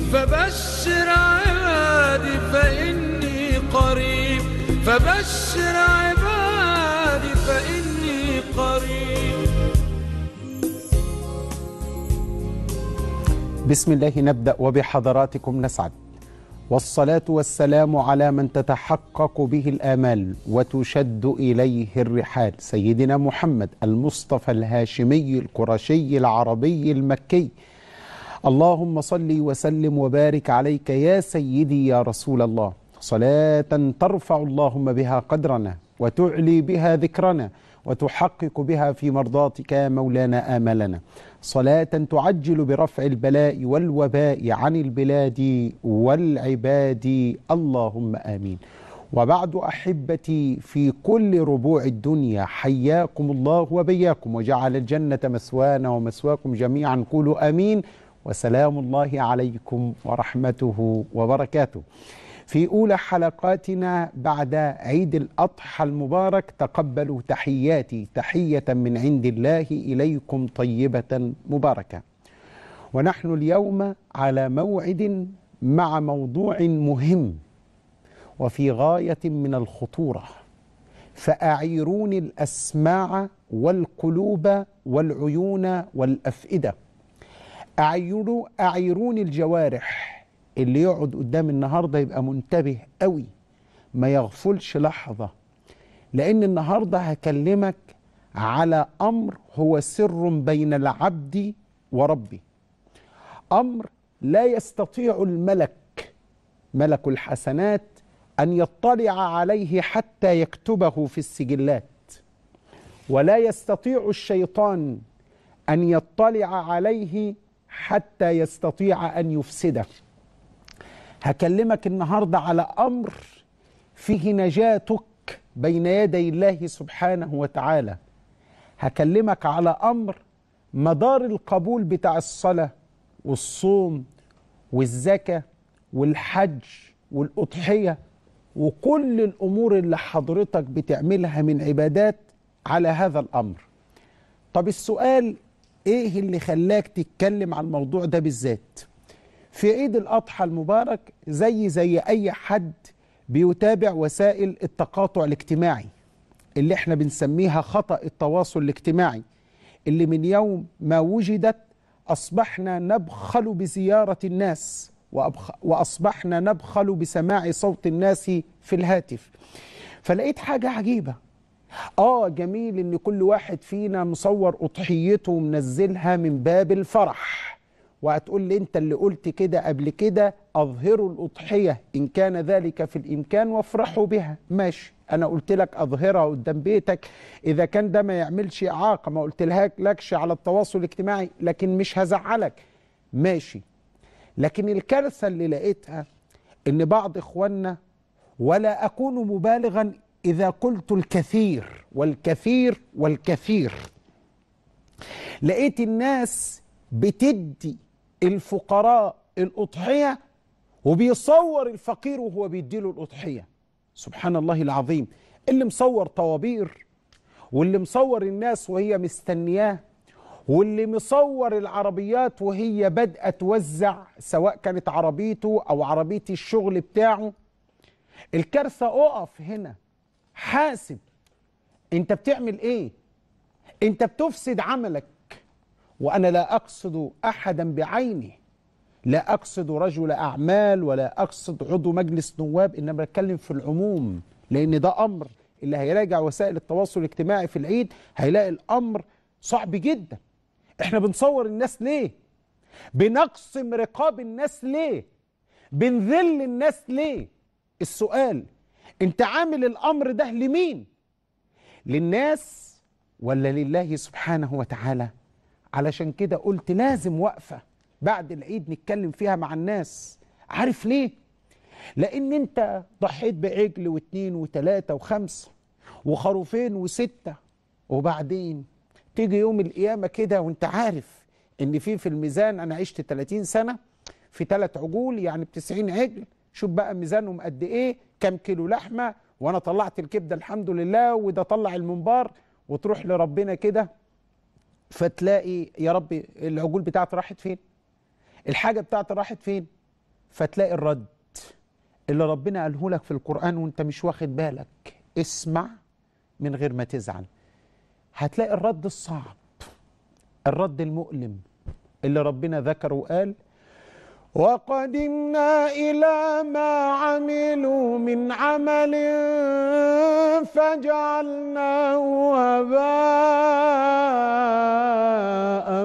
فبشر عبادي فإني قريب فبشر عبادي فإني قريب بسم الله نبدأ وبحضراتكم نسعد والصلاة والسلام على من تتحقق به الآمال وتشد إليه الرحال سيدنا محمد المصطفى الهاشمي القرشي العربي المكي اللهم صل وسلم وبارك عليك يا سيدي يا رسول الله صلاة ترفع اللهم بها قدرنا وتعلي بها ذكرنا وتحقق بها في مرضاتك يا مولانا آملنا صلاة تعجل برفع البلاء والوباء عن البلاد والعباد اللهم آمين وبعد أحبتي في كل ربوع الدنيا حياكم الله وبياكم وجعل الجنة مسوانا ومسواكم جميعا قولوا آمين وسلام الله عليكم ورحمته وبركاته في أولى حلقاتنا بعد عيد الأضحى المبارك تقبلوا تحياتي تحية من عند الله إليكم طيبة مباركة ونحن اليوم على موعد مع موضوع مهم وفي غاية من الخطورة فأعيروني الأسماع والقلوب والعيون والأفئدة أعيروا أعيروني الجوارح اللي يقعد قدام النهارده يبقى منتبه قوي ما يغفلش لحظه لان النهارده هكلمك على امر هو سر بين العبد وربه امر لا يستطيع الملك ملك الحسنات ان يطلع عليه حتى يكتبه في السجلات ولا يستطيع الشيطان ان يطلع عليه حتى يستطيع ان يفسده هكلمك النهارده على امر فيه نجاتك بين يدي الله سبحانه وتعالى هكلمك على امر مدار القبول بتاع الصلاه والصوم والزكاه والحج والاضحيه وكل الامور اللي حضرتك بتعملها من عبادات على هذا الامر طب السؤال ايه اللي خلاك تتكلم عن الموضوع ده بالذات في عيد الأضحى المبارك زي زي أي حد بيتابع وسائل التقاطع الاجتماعي اللي احنا بنسميها خطأ التواصل الاجتماعي اللي من يوم ما وجدت أصبحنا نبخل بزيارة الناس وأصبحنا نبخل بسماع صوت الناس في الهاتف فلقيت حاجة عجيبة آه جميل إن كل واحد فينا مصور أضحيته ومنزلها من باب الفرح وهتقول لي انت اللي قلت كده قبل كده اظهروا الاضحيه ان كان ذلك في الامكان وافرحوا بها ماشي انا قلت لك اظهرها قدام بيتك اذا كان ده ما يعملش اعاقه ما قلت لكش على التواصل الاجتماعي لكن مش هزعلك ماشي لكن الكارثه اللي لقيتها ان بعض اخواننا ولا اكون مبالغا اذا قلت الكثير والكثير والكثير لقيت الناس بتدي الفقراء الأضحية وبيصور الفقير وهو بيديله الأضحية سبحان الله العظيم اللي مصور طوابير واللي مصور الناس وهي مستنياه واللي مصور العربيات وهي بدأت توزع سواء كانت عربيته أو عربية الشغل بتاعه الكارثة أقف هنا حاسب أنت بتعمل إيه أنت بتفسد عملك وأنا لا أقصد أحدا بعينه لا أقصد رجل أعمال ولا أقصد عضو مجلس نواب إنما بتكلم في العموم لأن ده أمر اللي هيراجع وسائل التواصل الاجتماعي في العيد هيلاقي الأمر صعب جدا إحنا بنصور الناس ليه بنقسم رقاب الناس ليه بنذل الناس ليه السؤال انت عامل الامر ده لمين للناس ولا لله سبحانه وتعالى علشان كده قلت لازم وقفه بعد العيد نتكلم فيها مع الناس عارف ليه لان انت ضحيت بعجل واثنين وثلاثه وخمسه وخروفين وسته وبعدين تيجي يوم القيامه كده وانت عارف ان في في الميزان انا عشت 30 سنه في ثلاث عجول يعني ب 90 عجل شوف بقى ميزانهم قد ايه كام كيلو لحمه وانا طلعت الكبده الحمد لله وده طلع المنبار وتروح لربنا كده فتلاقي يا ربي العجول بتاعتي راحت فين الحاجه بتاعتي راحت فين فتلاقي الرد اللي ربنا قاله لك في القرآن وانت مش واخد بالك اسمع من غير ما تزعل هتلاقي الرد الصعب الرد المؤلم اللي ربنا ذكره وقال وقدمنا إلى ما عملوا من عمل فجعلناه هباء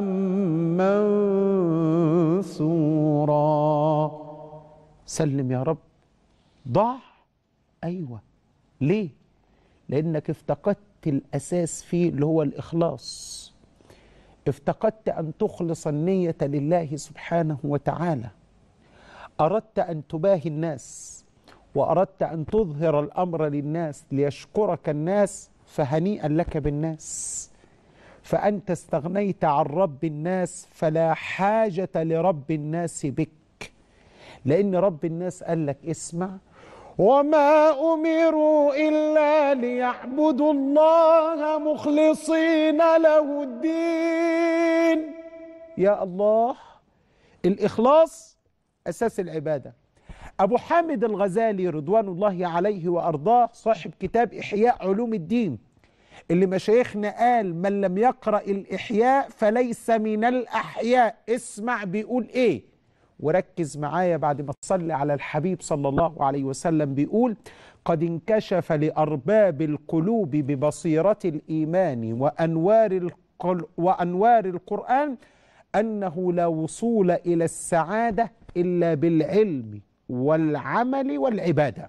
منثورا سلم يا رب ضاع أيوة ليه؟ لأنك افتقدت الأساس فيه اللي هو الإخلاص افتقدت ان تخلص النيه لله سبحانه وتعالى اردت ان تباهي الناس واردت ان تظهر الامر للناس ليشكرك الناس فهنيئا لك بالناس فانت استغنيت عن رب الناس فلا حاجه لرب الناس بك لان رب الناس قال لك اسمع وما امروا الا ليعبدوا الله مخلصين له الدين يا الله الاخلاص اساس العباده ابو حامد الغزالي رضوان الله عليه وارضاه صاحب كتاب احياء علوم الدين اللي مشايخنا قال من لم يقرا الاحياء فليس من الاحياء اسمع بيقول ايه وركز معايا بعد ما تصلي على الحبيب صلى الله عليه وسلم بيقول قد انكشف لأرباب القلوب ببصيرة الإيمان وأنوار, القل وأنوار القرآن أنه لا وصول إلى السعادة إلا بالعلم والعمل والعبادة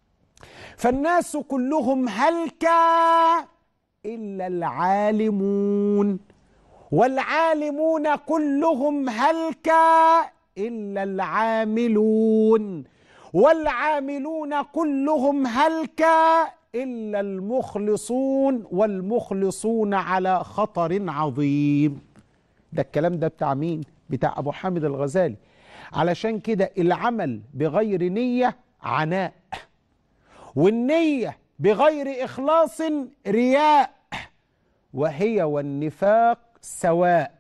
فالناس كلهم هلكا إلا العالمون والعالمون كلهم هلكا إلا العاملون والعاملون كلهم هلكا إلا المخلصون والمخلصون على خطر عظيم ده الكلام ده بتاع مين؟ بتاع أبو حامد الغزالي علشان كده العمل بغير نية عناء والنية بغير إخلاص رياء وهي والنفاق سواء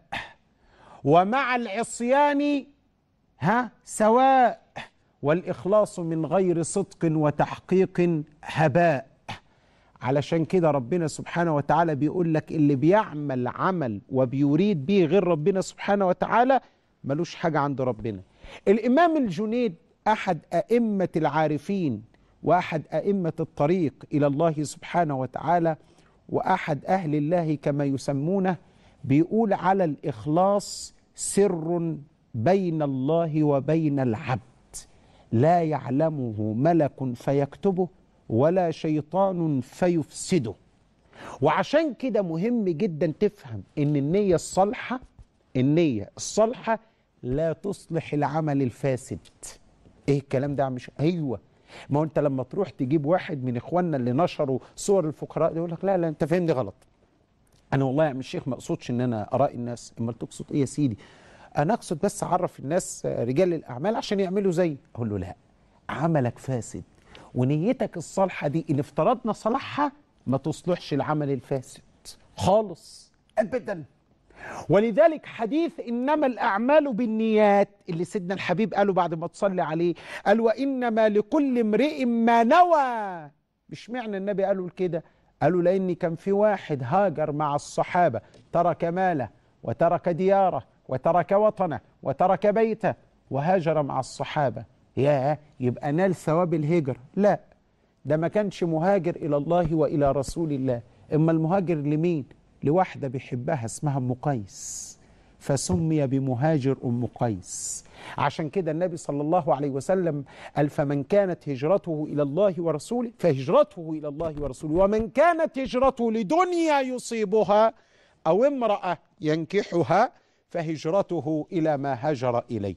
ومع العصيان ها سواء والإخلاص من غير صدق وتحقيق هباء علشان كده ربنا سبحانه وتعالى بيقول لك اللي بيعمل عمل وبيريد بيه غير ربنا سبحانه وتعالى ملوش حاجة عند ربنا الإمام الجنيد أحد أئمة العارفين وأحد أئمة الطريق إلى الله سبحانه وتعالى وأحد أهل الله كما يسمونه بيقول على الإخلاص سر بين الله وبين العبد لا يعلمه ملك فيكتبه ولا شيطان فيفسده وعشان كده مهم جدا تفهم ان النية الصالحة النية الصالحة لا تصلح العمل الفاسد ايه الكلام ده مش ايوه ما هو انت لما تروح تجيب واحد من اخواننا اللي نشروا صور الفقراء يقول لك لا لا انت فاهمني غلط انا والله يا عم الشيخ ما اقصدش ان انا ارائي الناس امال تقصد ايه يا سيدي انا اقصد بس اعرف الناس رجال الاعمال عشان يعملوا زي اقول له لا عملك فاسد ونيتك الصالحه دي ان افترضنا صلاحها ما تصلحش العمل الفاسد خالص ابدا ولذلك حديث انما الاعمال بالنيات اللي سيدنا الحبيب قاله بعد ما تصلي عليه قال وانما لكل امرئ ما نوى مش معنى النبي قالوا كده قالوا لان كان في واحد هاجر مع الصحابه ترك ماله وترك دياره وترك وطنه وترك بيته وهاجر مع الصحابة يا يبقى نال ثواب الهجرة لا ده ما كانش مهاجر إلى الله وإلى رسول الله إما المهاجر لمين لواحدة بيحبها اسمها أم قيس فسمي بمهاجر أم قيس عشان كده النبي صلى الله عليه وسلم قال فمن كانت هجرته إلى الله ورسوله فهجرته إلى الله ورسوله ومن كانت هجرته لدنيا يصيبها أو امرأة ينكحها فهجرته الى ما هاجر اليه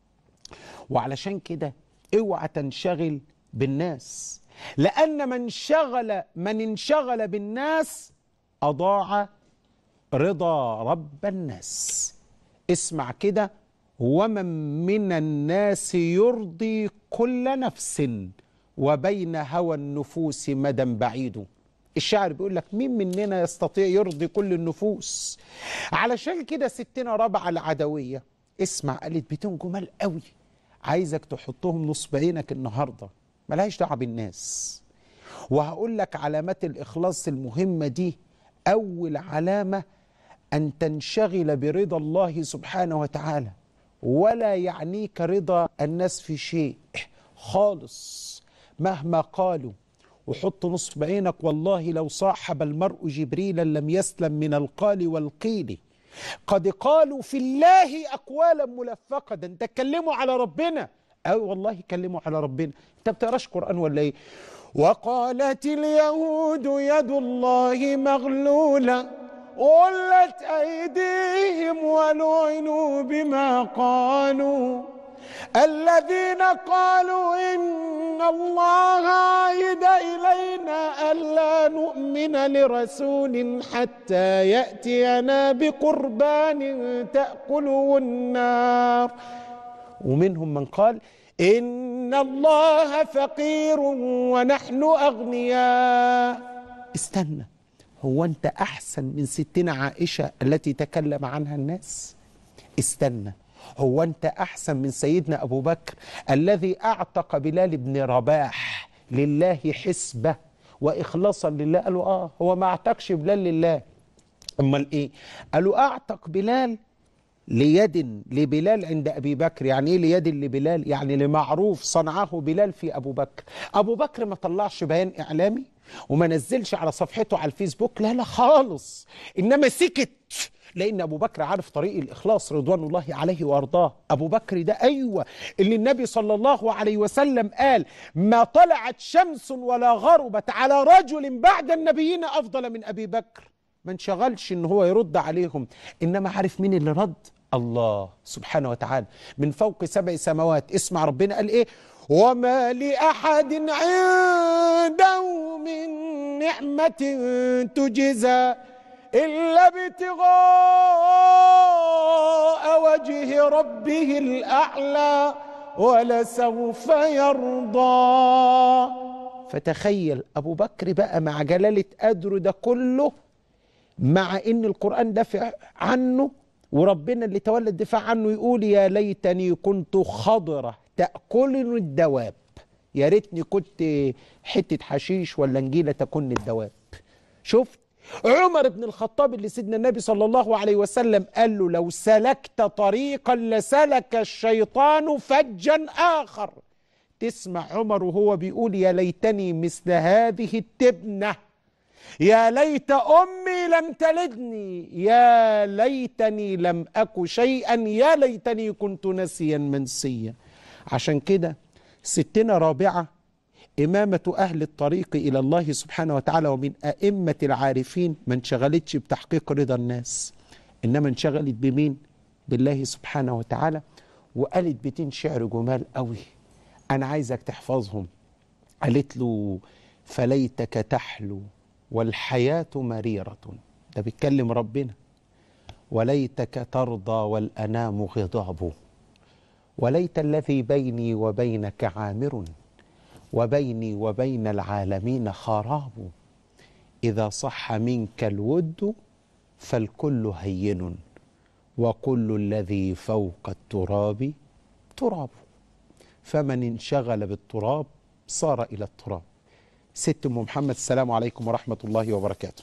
وعلشان كده اوعى تنشغل بالناس لان من شغل من انشغل بالناس اضاع رضا رب الناس اسمع كده ومن من الناس يرضي كل نفس وبين هوى النفوس مدى بعيد الشاعر بيقول لك مين مننا يستطيع يرضي كل النفوس علشان كده ستنا رابعة العدوية اسمع قالت بيتين جمال قوي عايزك تحطهم نصب عينك النهارده ملهاش دعوه بالناس وهقول لك علامات الاخلاص المهمه دي اول علامه ان تنشغل برضا الله سبحانه وتعالى ولا يعنيك رضا الناس في شيء خالص مهما قالوا وحط نصب عينك والله لو صاحب المرء جبريلا لم يسلم من القال والقيل قد قالوا في الله اقوالا ملفقه ده انت اتكلموا على ربنا او والله كلموا على ربنا انت بتقراش قران ولا ايه وقالت اليهود يد الله مغلوله غلت ايديهم ولعنوا بما قالوا الذين قالوا إن الله عهد إلينا ألا نؤمن لرسول حتى يأتينا بقربان تأكله النار ومنهم من قال إن الله فقير ونحن أغنياء استنى هو أنت أحسن من ستنا عائشة التي تكلم عنها الناس استنى هو أنت أحسن من سيدنا أبو بكر الذي أعتق بلال بن رباح لله حسبة وإخلاصا لله قالوا آه هو ما أعتقش بلال لله أمال إيه قالوا أعتق بلال ليد لبلال عند أبي بكر يعني إيه ليد لبلال يعني لمعروف صنعه بلال في أبو بكر أبو بكر ما طلعش بيان إعلامي وما نزلش على صفحته على الفيسبوك لا لا خالص إنما سكت لان ابو بكر عارف طريق الاخلاص رضوان الله عليه وارضاه ابو بكر ده ايوه اللي النبي صلى الله عليه وسلم قال ما طلعت شمس ولا غربت على رجل بعد النبيين افضل من ابي بكر ما انشغلش ان هو يرد عليهم انما عارف مين اللي رد الله سبحانه وتعالى من فوق سبع سماوات اسمع ربنا قال ايه وما لاحد عنده من نعمه تجزى إلا ابتغاء وجه ربه الأعلى ولسوف يرضى فتخيل أبو بكر بقى مع جلالة قدره ده كله مع إن القرآن دافع عنه وربنا اللي تولى الدفاع عنه يقول يا ليتني كنت خضرة تأكلني الدواب يا ريتني كنت حتة حشيش ولا نجيلة تكون الدواب شفت عمر بن الخطاب اللي سيدنا النبي صلى الله عليه وسلم قال له لو سلكت طريقا لسلك الشيطان فجا آخر تسمع عمر وهو بيقول يا ليتني مثل هذه التبنة يا ليت أمي لم تلدني يا ليتني لم أك شيئا يا ليتني كنت نسيا منسيا عشان كده ستنا رابعة إمامة أهل الطريق إلى الله سبحانه وتعالى ومن أئمة العارفين ما انشغلتش بتحقيق رضا الناس إنما انشغلت بمين؟ بالله سبحانه وتعالى وقالت بيتين شعر جمال قوي أنا عايزك تحفظهم قالت له فليتك تحلو والحياة مريرة ده بيتكلم ربنا وليتك ترضى والأنام غضاب وليت الذي بيني وبينك عامر وبيني وبين العالمين خراب إذا صح منك الود فالكل هين وكل الذي فوق التراب تراب فمن انشغل بالتراب صار إلى التراب ست أم محمد السلام عليكم ورحمة الله وبركاته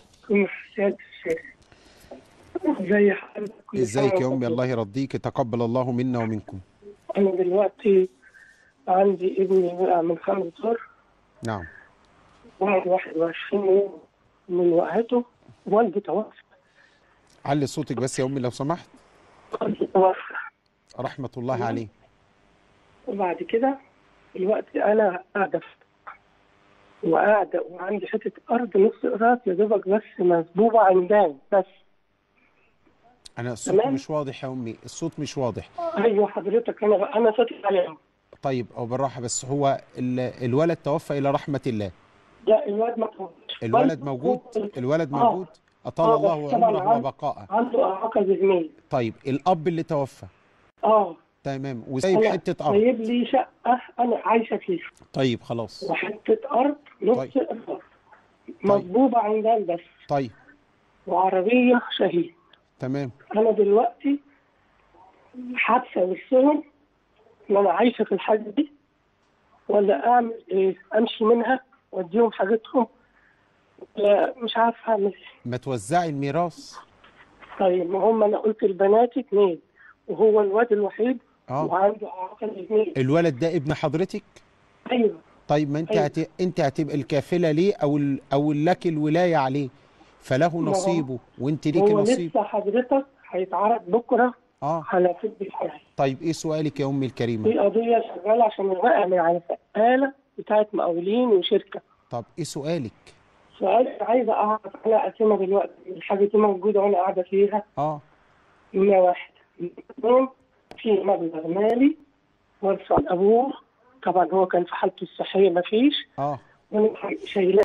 ازي حضرتك كل ازيك سنة يا أمي وأنت الله يرضيك تقبل الله منا ومنكم أنا دلوقتي عندي ابني وقع من خمس دور نعم بعد 21 يوم من وقعته والدي توفى علي صوتك بس يا أمي لو سمحت والدي توفى رحمة الله عليه وبعد كده دلوقتي أنا قاعدة في وقاعدة وعندي حتة أرض نص قراط يا دوبك بس مسبوبة عندان بس أنا الصوت تمام. مش واضح يا أمي الصوت مش واضح أيوه حضرتك أنا أنا صوتي عليهم طيب أو بالراحة بس هو ال- الولد توفى إلى رحمة الله لا الواد ما توفاش الولد موجود الولد آه. موجود أطال آه، الله بس طبعاً عمره عن- وبقاءه عنده إعاقة ذهنية طيب الأب اللي توفى اه تمام وسايب أنا حتة أرض سايب لي شقة أنا عايشة فيها طيب خلاص وحتة أرض نص طيب. قرار مصبوبة عندان بس طيب وعربية شهيد تمام أنا دلوقتي حادثة وسطهم ان انا عايشه في الحاجه دي ولا اعمل ايه امشي منها واديهم حاجتهم لا مش عارفه اعمل ايه ما توزعي الميراث طيب ما هم انا قلت البنات اتنين وهو الواد الوحيد اه وعنده اعاقه الاثنين الولد ده ابن حضرتك ايوه طيب ما انت أيوة. هت... انت هتبقى الكافله ليه او ال... او لك الولايه عليه فله ما هو- نصيبه وانت ليكي هو نصيب لسه حضرتك هيتعرض بكره اه على في الدفاع طيب ايه سؤالك يا امي الكريمه في قضيه شغاله عشان الوقع من على فقاله بتاعت مقاولين وشركه طب ايه سؤالك سؤال عايزه اعرف انا اقسمها دلوقتي الحاجه دي موجوده وانا قاعده فيها اه 100 واحد اثنين في مبلغ مالي ورث عن ابوه طبعا هو كان في حالته الصحيه ما فيش اه وانا شايلاه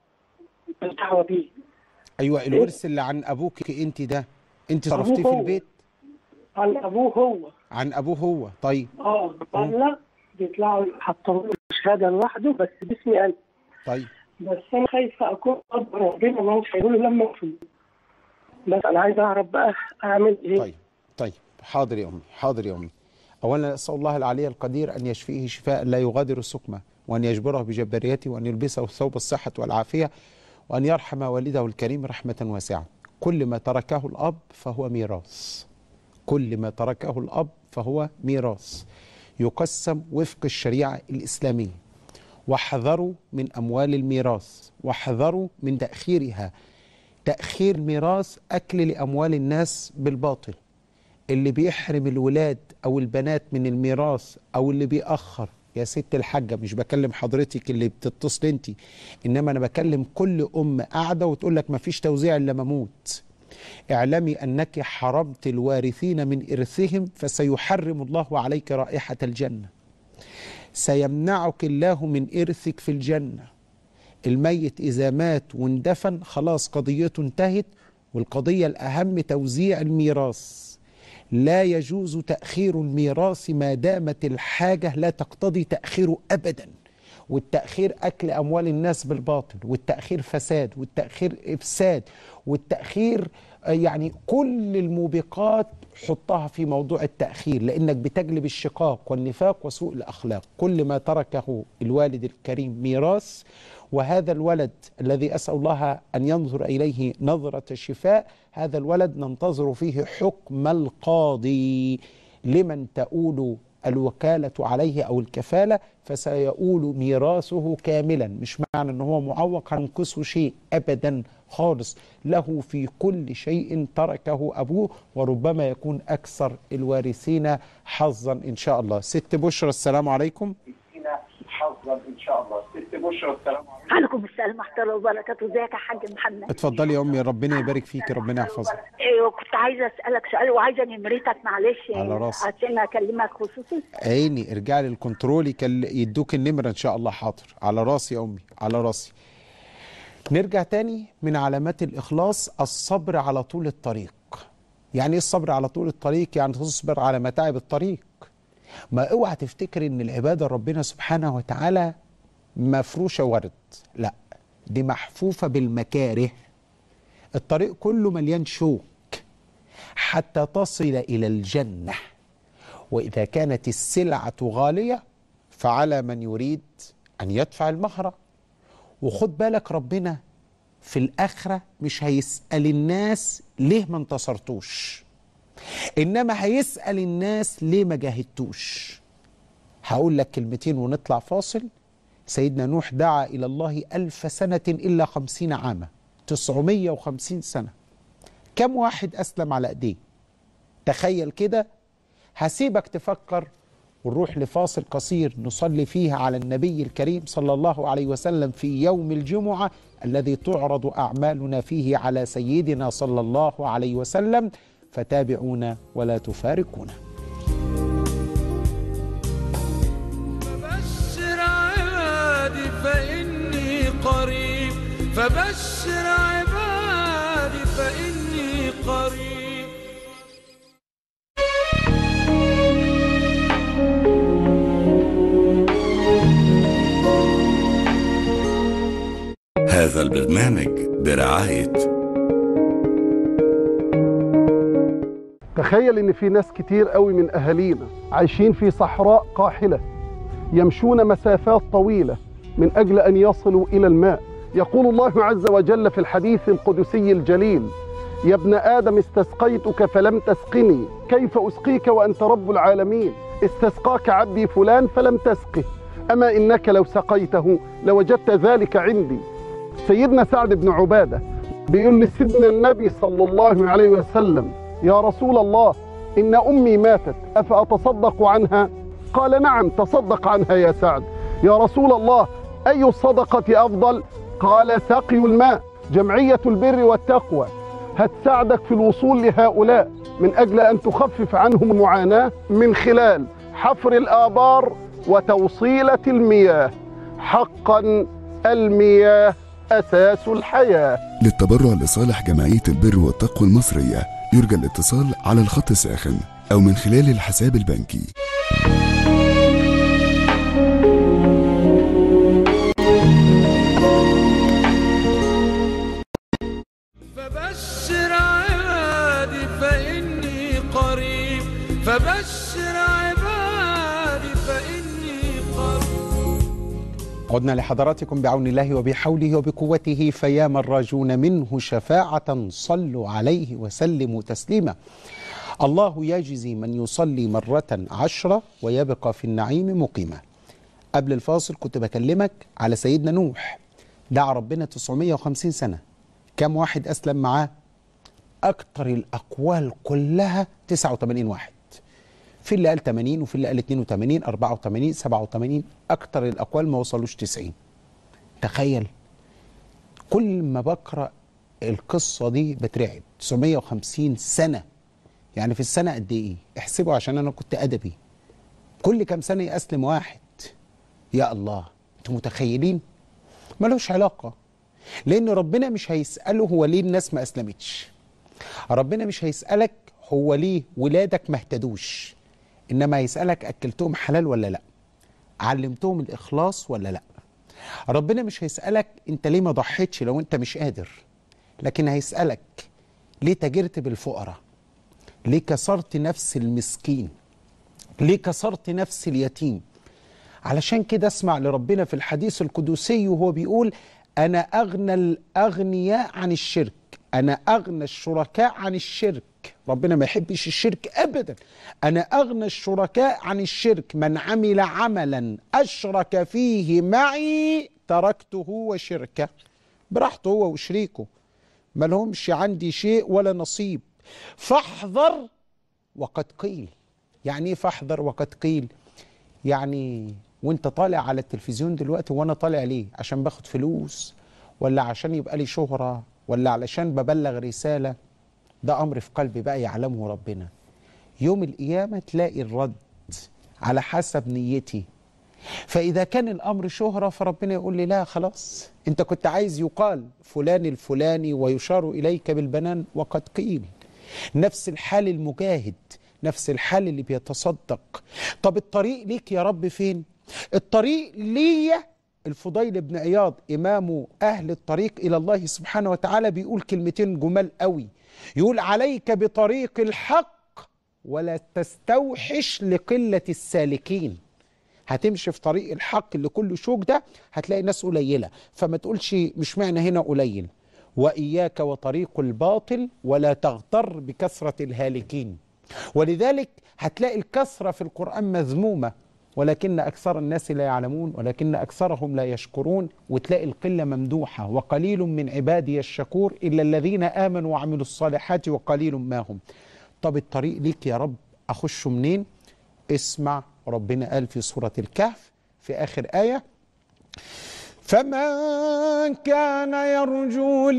الدعوه بيه ايوه الورث اللي عن ابوك انت ده انت أبوه صرفتيه في هو. البيت عن ابوه هو عن ابوه هو طيب اه مبلغ بيطلعوا يحطوا له شهاده لوحده بس باسمي انا طيب بس انا خايفه اكون قدر ربنا ان انا مش هيقولوا لما افوت بس انا عايزه اعرف بقى اعمل ايه طيب طيب حاضر يا امي حاضر يا امي اولا اسال الله العلي القدير ان يشفيه شفاء لا يغادر سقما وان يجبره بجباريته وان يلبسه ثوب الصحه والعافيه وان يرحم والده الكريم رحمه واسعه كل ما تركه الاب فهو ميراث كل ما تركه الاب فهو ميراث يقسم وفق الشريعه الاسلاميه واحذروا من اموال الميراث واحذروا من تاخيرها تاخير ميراث اكل لاموال الناس بالباطل اللي بيحرم الولاد او البنات من الميراث او اللي بيأخر يا ست الحاجة مش بكلم حضرتك اللي بتتصل انت انما انا بكلم كل ام قاعدة وتقول لك مفيش توزيع الا ما اموت اعلمي انك حرمت الوارثين من ارثهم فسيحرم الله عليك رائحة الجنة سيمنعك الله من ارثك في الجنة الميت إذا مات واندفن خلاص قضيته انتهت والقضية الأهم توزيع الميراث لا يجوز تأخير الميراث ما دامت الحاجة لا تقتضي تأخيره أبدا والتأخير أكل أموال الناس بالباطل والتأخير فساد والتأخير إفساد والتأخير آه، يعني كل الموبقات حطها في موضوع التأخير لأنك بتجلب الشقاق والنفاق وسوء الأخلاق كل ما تركه الوالد الكريم ميراث وهذا الولد الذي أسأل الله أن ينظر إليه نظرة الشفاء هذا الولد ننتظر فيه حكم القاضي لمن تؤول الوكالة عليه أو الكفالة فسيؤول ميراثه كاملا مش معنى أنه هو معوق هنقصه شيء أبدا خالص له في كل شيء تركه أبوه وربما يكون أكثر الوارثين حظا إن شاء الله ست بشرى السلام عليكم فينا حظا ان شاء الله ست بشرى السلام عليكم عليكم السلام ورحمه الله وبركاته ازيك يا حاج محمد اتفضلي يا أمي ربنا يبارك فيك ربنا يحفظك ايوه كنت عايزه اسالك سؤال وعايزه نمرتك معلش على راسي. عشان اكلمك خصوصي عيني ارجع لي الكنترول يكل- يدوك النمرة إن شاء الله حاضر على راسي يا أمي على راسي نرجع تاني من علامات الإخلاص الصبر على طول الطريق يعني إيه الصبر على طول الطريق يعني تصبر على متاعب الطريق ما اوعى تفتكر ان العبادة ربنا سبحانه وتعالى مفروشة ورد لا دي محفوفة بالمكاره الطريق كله مليان شوك حتى تصل إلى الجنة وإذا كانت السلعة غالية فعلى من يريد أن يدفع المهر وخد بالك ربنا في الآخرة مش هيسأل الناس ليه ما انتصرتوش إنما هيسأل الناس ليه ما جاهدتوش هقول لك كلمتين ونطلع فاصل سيدنا نوح دعا إلى الله ألف سنة إلا خمسين عاما تسعمية وخمسين سنة كم واحد أسلم على أيديه تخيل كده هسيبك تفكر ونروح لفاصل قصير نصلي فيه على النبي الكريم صلى الله عليه وسلم في يوم الجمعة الذي تعرض أعمالنا فيه على سيدنا صلى الله عليه وسلم فتابعونا ولا تفارقونا فبشر عبادي فإني قريب فبشر عبادي فإني قريب هذا البرنامج برعاية تخيل ان في ناس كتير قوي من اهالينا عايشين في صحراء قاحله يمشون مسافات طويله من اجل ان يصلوا الى الماء يقول الله عز وجل في الحديث القدسي الجليل يا ابن ادم استسقيتك فلم تسقني كيف اسقيك وانت رب العالمين استسقاك عبدي فلان فلم تسقه اما انك لو سقيته لوجدت ذلك عندي سيدنا سعد بن عباده بيقول لسيدنا النبي صلى الله عليه وسلم يا رسول الله إن أمي ماتت أفأتصدق عنها قال نعم تصدق عنها يا سعد يا رسول الله أي الصدقة أفضل قال سقي الماء جمعية البر والتقوى هتساعدك في الوصول لهؤلاء من أجل أن تخفف عنهم المعاناة من خلال حفر الآبار وتوصيلة المياه حقا المياه أساس الحياة للتبرع لصالح جمعية البر والتقوى المصرية يرجى الاتصال على الخط الساخن أو من خلال الحساب البنكي فبشر عبادي فإني قريب فبشر عبادي فإني قريب عدنا لحضراتكم بعون الله وبحوله وبقوته فيا من راجون منه شفاعة صلوا عليه وسلموا تسليما الله يجزي من يصلي مرة عشرة ويبقى في النعيم مقيما قبل الفاصل كنت بكلمك على سيدنا نوح دعا ربنا 950 سنة كم واحد أسلم معاه أكتر الأقوال كلها 89 واحد في اللي قال 80 وفي اللي قال 82 84 87 اكتر الاقوال ما وصلوش 90 تخيل كل ما بقرا القصه دي بترعب 950 سنه يعني في السنه قد ايه احسبوا عشان انا كنت ادبي كل كام سنه يسلم واحد يا الله انتوا متخيلين ملوش علاقه لان ربنا مش هيساله هو ليه الناس ما اسلمتش ربنا مش هيسالك هو ليه ولادك ما اهتدوش انما هيسالك اكلتهم حلال ولا لا علمتهم الاخلاص ولا لا ربنا مش هيسالك انت ليه ما ضحيتش لو انت مش قادر لكن هيسالك ليه تاجرت بالفقراء ليه كسرت نفس المسكين ليه كسرت نفس اليتيم علشان كده اسمع لربنا في الحديث القدسي وهو بيقول انا اغنى الاغنياء عن الشرك انا اغنى الشركاء عن الشرك ربنا ما يحبش الشرك ابدا انا اغنى الشركاء عن الشرك من عمل عملا اشرك فيه معي تركته وشركه براحته هو وشريكه ما لهمش عندي شيء ولا نصيب فاحذر وقد قيل يعني ايه فاحذر وقد قيل يعني وانت طالع على التلفزيون دلوقتي وانا طالع ليه عشان باخد فلوس ولا عشان يبقى لي شهرة ولا علشان ببلغ رسالة ده أمر في قلبي بقى يعلمه ربنا يوم القيامة تلاقي الرد على حسب نيتي فإذا كان الأمر شهرة فربنا يقول لي لا خلاص أنت كنت عايز يقال فلان الفلاني ويشار إليك بالبنان وقد قيل نفس الحال المجاهد نفس الحال اللي بيتصدق طب الطريق ليك يا رب فين الطريق ليا الفضيل بن عياض إمام أهل الطريق إلى الله سبحانه وتعالى بيقول كلمتين جمال قوي يقول عليك بطريق الحق ولا تستوحش لقلة السالكين هتمشي في طريق الحق اللي كله شوك ده هتلاقي ناس قليلة فما تقولش مش معنى هنا قليل وإياك وطريق الباطل ولا تغتر بكثرة الهالكين ولذلك هتلاقي الكثرة في القرآن مذمومة ولكن أكثر الناس لا يعلمون ولكن أكثرهم لا يشكرون وتلاقي القلة ممدوحة وقليل من عبادي الشكور إلا الذين آمنوا وعملوا الصالحات وقليل ما هم طب الطريق ليك يا رب أخش منين اسمع ربنا قال في سورة الكهف في آخر آية فمن كان يرجو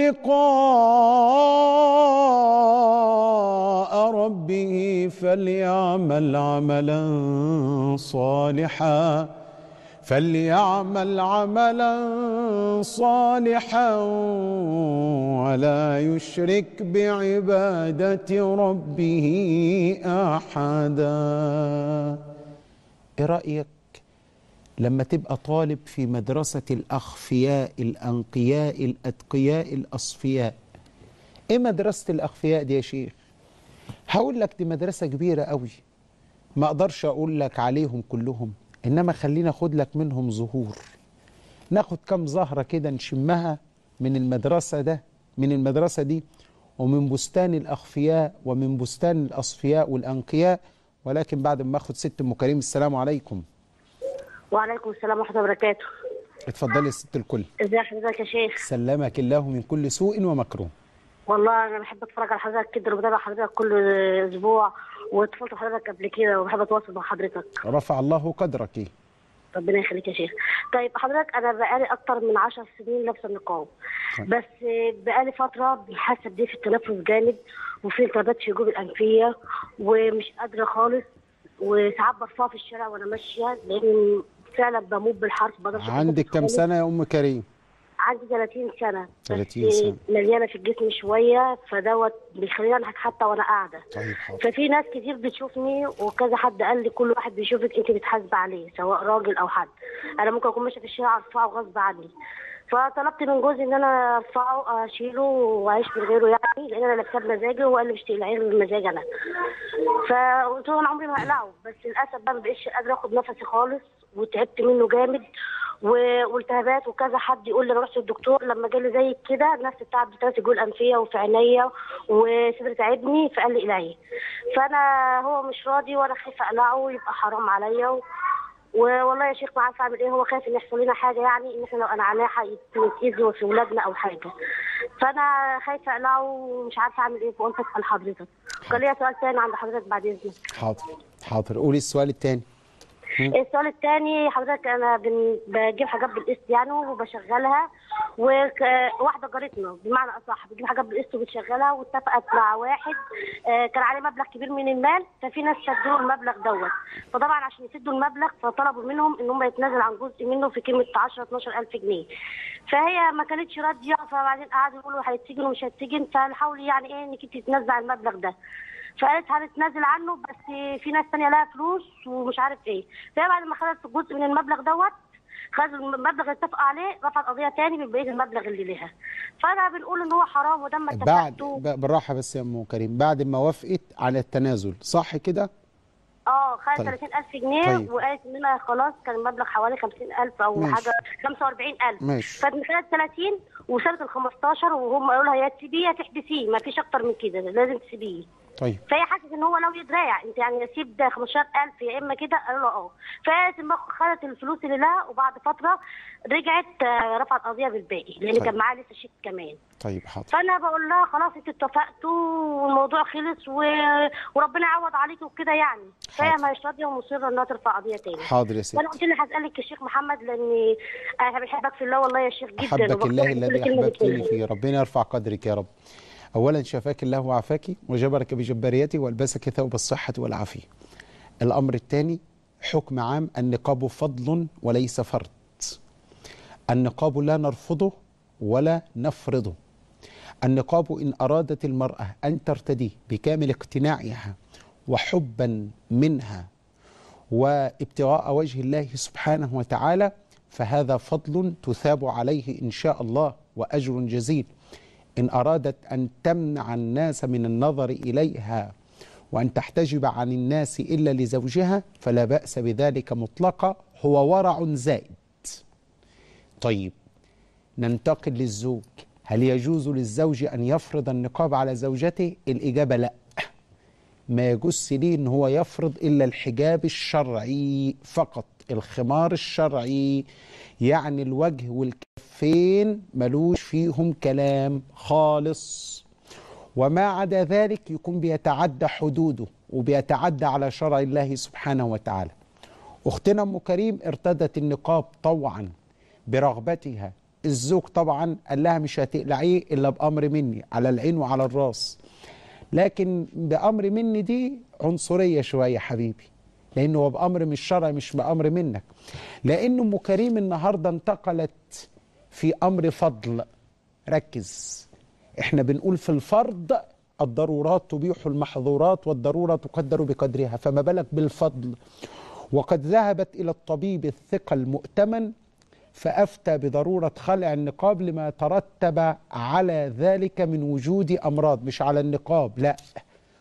لقاء ربه فليعمل عملا صالحا فليعمل عملا صالحا ولا يشرك بعبادة ربه أحدا ايه رأيك لما تبقى طالب في مدرسة الأخفياء الأنقياء الأتقياء الأصفياء إيه مدرسة الأخفياء دي يا شيخ؟ هقول لك دي مدرسة كبيرة قوي ما اقدرش اقول لك عليهم كلهم انما خلينا اخد لك منهم ظهور ناخد كام زهرة كده نشمها من المدرسة ده من المدرسة دي ومن بستان الأخفياء ومن بستان الأصفياء والأنقياء ولكن بعد ما اخد ست ام كريم السلام عليكم وعليكم السلام ورحمة الله وبركاته اتفضلي يا ست الكل ازي حضرتك يا شيخ سلمك الله من كل سوء ومكروه والله انا بحب اتفرج على حضرتك كده وبتابع حضرتك كل اسبوع واتصلت بحضرتك قبل كده وبحب اتواصل مع حضرتك رفع الله قدرك ربنا يخليك يا شيخ طيب حضرتك انا بقالي اكتر من عشر سنين لابسه النقاب بس بقالي فتره حاسه بدي في التنفس جامد وفي التهابات في جيوب الانفيه ومش قادره خالص وساعات برفعها في الشارع وانا ماشيه لان فعلا بموت بالحرف بقدرش عندك كام خالص. سنة يا ام كريم عندي 30 سنه 30 بس سنة. مليانه في الجسم شويه فدوت بيخليني اضحك حتى وانا قاعده طيب حاضر ففي ناس كتير بتشوفني وكذا حد قال لي كل واحد بيشوفك انت بتحاسبي عليه سواء راجل او حد انا ممكن اكون ماشيه في الشارع ارفعه غصب عني فطلبت من جوزي ان انا ارفعه اشيله واعيش من غيره يعني لان انا لابساه بمزاجي وهو قال لي مش تقلعيه بمزاج انا فقلت له انا عمري ما هقلعه بس للاسف بقى ما بقتش قادره اخد نفسي خالص وتعبت منه جامد و- والتهابات وكذا حد يقول لي انا رحت الدكتور لما جالي زي كده نفس التعب بتاعتي في جوه الانفيه وفي عينيا وصدري تعبني فقال لي اقلعيه فانا هو مش راضي وانا خايفه اقلعه يبقى حرام عليا و... والله يا شيخ ما عارفه اعمل ايه هو خايف ان يحصل لنا حاجه يعني ان احنا لو قلعناه هيتاذوا في ولادنا او حاجه فانا خايفه اقلعه ومش عارفه اعمل ايه فقلت اسال حضرتك كان ليا سؤال تاني عند حضرتك بعد اذنك حاضر حاضر قولي السؤال الثاني السؤال الثاني حضرتك انا بن- بجيب حاجات بالقسط يعني وبشغلها وواحده جارتنا بمعنى اصح بتجيب حاجات بالقسط وبتشغلها واتفقت مع واحد آه، كان عليه مبلغ كبير من المال ففي ناس سدوا المبلغ دوت فطبعا عشان يسدوا المبلغ فطلبوا منهم ان هم يتنازل عن جزء منه في قيمه 10 12 الف جنيه فهي ما كانتش راضيه فبعدين قعدوا يقولوا هيتسجن ومش هيتسجن فحاولي يعني ايه انك انت تنزل عن المبلغ ده فقالت هنتنازل عنه بس في ناس تانية لها فلوس ومش عارف ايه فهي بعد ما خدت جزء من المبلغ دوت خد المبلغ اللي اتفقوا عليه رفعت قضيه تاني من بقيه المبلغ اللي لها فانا بنقول ان هو حرام وده ما بعد اتفقتوا ب- بالراحة بس يا ام كريم بعد ما وافقت على التنازل صح كده اه خدت طيب. 30000 جنيه طيب. وقالت ان انا خلاص كان المبلغ حوالي 50000 او ماشي. حاجه 45000 ماشي. فمن خدت 30 وسابت ال 15 وهم قالوا لها يا تسيبيه يا تحبسيه ما فيش اكتر من كده لازم تسيبيه طيب فهي حاسه ان هو لو يتراجع انت يعني اسيب ده 15000 يا اما كده قالوا له اه فقالت إن خدت الفلوس اللي لها وبعد فتره رجعت آه، رفعت قضيه بالباقي لان طيب. كان معاها لسه شيك كمان طيب حاضر فانا بقول لها خلاص انتوا اتفقتوا والموضوع خلص و... وربنا يعوض عليكي وكده يعني فهي حاضر. مش راضيه ومصره انها ترفع قضيه تاني حاضر يا ست فانا قلت لها هسالك يا شيخ محمد لاني انا بحبك في الله والله يا شيخ جدا أحبك وبقتنع الله بكل الذي كلمة أحببتني بتقولها. فيه ربنا يرفع قدرك يا رب أولا شفاك الله وعافاك وجبرك بجباريته والبسك ثوب الصحة والعافية الأمر الثاني حكم عام النقاب فضل وليس فرض النقاب لا نرفضه ولا نفرضه النقاب إن أرادت المرأة أن ترتديه بكامل اقتناعها وحبا منها وابتغاء وجه الله سبحانه وتعالى فهذا فضل تثاب عليه إن شاء الله وأجر جزيل إن أرادت أن تمنع الناس من النظر إليها وأن تحتجب عن الناس إلا لزوجها فلا بأس بذلك مطلقا هو ورع زائد طيب ننتقل للزوج هل يجوز للزوج أن يفرض النقاب على زوجته الإجابة لا ما يجوز ليه ان هو يفرض الا الحجاب الشرعي فقط الخمار الشرعي يعني الوجه والكفين ملوش فيهم كلام خالص وما عدا ذلك يكون بيتعدى حدوده وبيتعدى على شرع الله سبحانه وتعالى اختنا ام كريم ارتدت النقاب طوعا برغبتها الزوج طبعا قال لها مش هتقلعيه الا بامر مني على العين وعلى الراس لكن بامر مني دي عنصريه شويه حبيبي لانه هو بامر من الشرع مش بامر منك لان ام كريم النهارده انتقلت في امر فضل ركز احنا بنقول في الفرض الضرورات تبيح المحظورات والضروره تقدر بقدرها فما بالك بالفضل وقد ذهبت الى الطبيب الثقه المؤتمن فافتى بضروره خلع النقاب لما ترتب على ذلك من وجود امراض مش على النقاب لا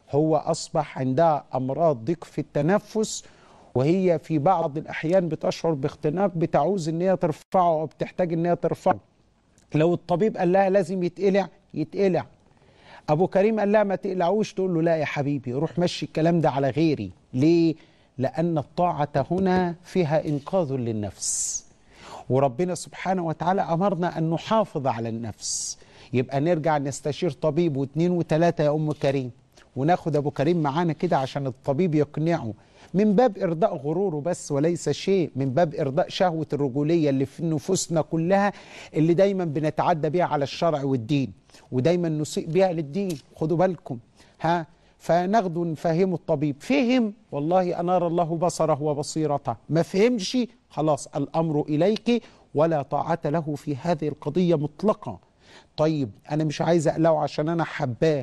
هو أصبح عندها أمراض ضيق في التنفس وهي في بعض الأحيان بتشعر باختناق بتعوز إن هي ترفعه أو بتحتاج إن هي ترفعه لو الطبيب قال لها لازم يتقلع يتقلع ابو كريم قال لها ما تقلعوش تقول له لا يا حبيبي روح مشي الكلام ده على غيري ليه لان الطاعه هنا فيها انقاذ للنفس وربنا سبحانه وتعالى امرنا ان نحافظ على النفس يبقى نرجع نستشير طبيب واثنين وثلاثه يا ام كريم وناخد ابو كريم معانا كده عشان الطبيب يقنعه من باب ارضاء غروره بس وليس شيء من باب ارضاء شهوه الرجوليه اللي في نفوسنا كلها اللي دايما بنتعدى بيها على الشرع والدين ودايما نسيء بيها للدين خدوا بالكم ها فناخده نفهمه الطبيب فهم والله انار الله بصره وبصيرته ما فهمش خلاص الامر اليك ولا طاعه له في هذه القضيه مطلقا طيب انا مش عايز اقلعه عشان انا حباه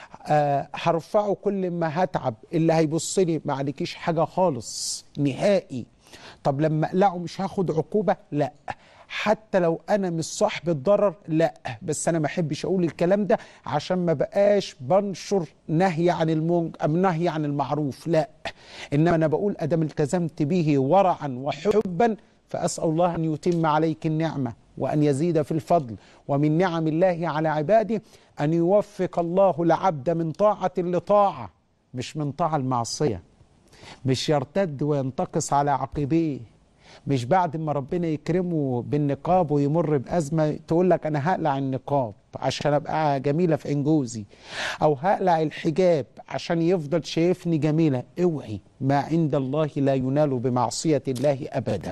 آه هرفعه كل ما هتعب اللي هيبص لي ما عليكيش حاجه خالص نهائي طب لما اقلعه مش هاخد عقوبه لا حتى لو انا مش صاحب الضرر لا بس انا ما احبش اقول الكلام ده عشان ما بقاش بنشر نهي عن المنك ام نهي عن المعروف لا انما انا بقول ادم التزمت به ورعا وحبا فاسال الله ان يتم عليك النعمه وان يزيد في الفضل ومن نعم الله على عباده ان يوفق الله العبد من طاعه لطاعه مش من طاعه المعصيه مش يرتد وينتقص على عقبيه مش بعد ما ربنا يكرمه بالنقاب ويمر بأزمة تقول لك أنا هقلع النقاب عشان أبقى جميلة في عين جوزي أو هقلع الحجاب عشان يفضل شايفني جميلة اوعي ما عند الله لا ينال بمعصية الله أبدا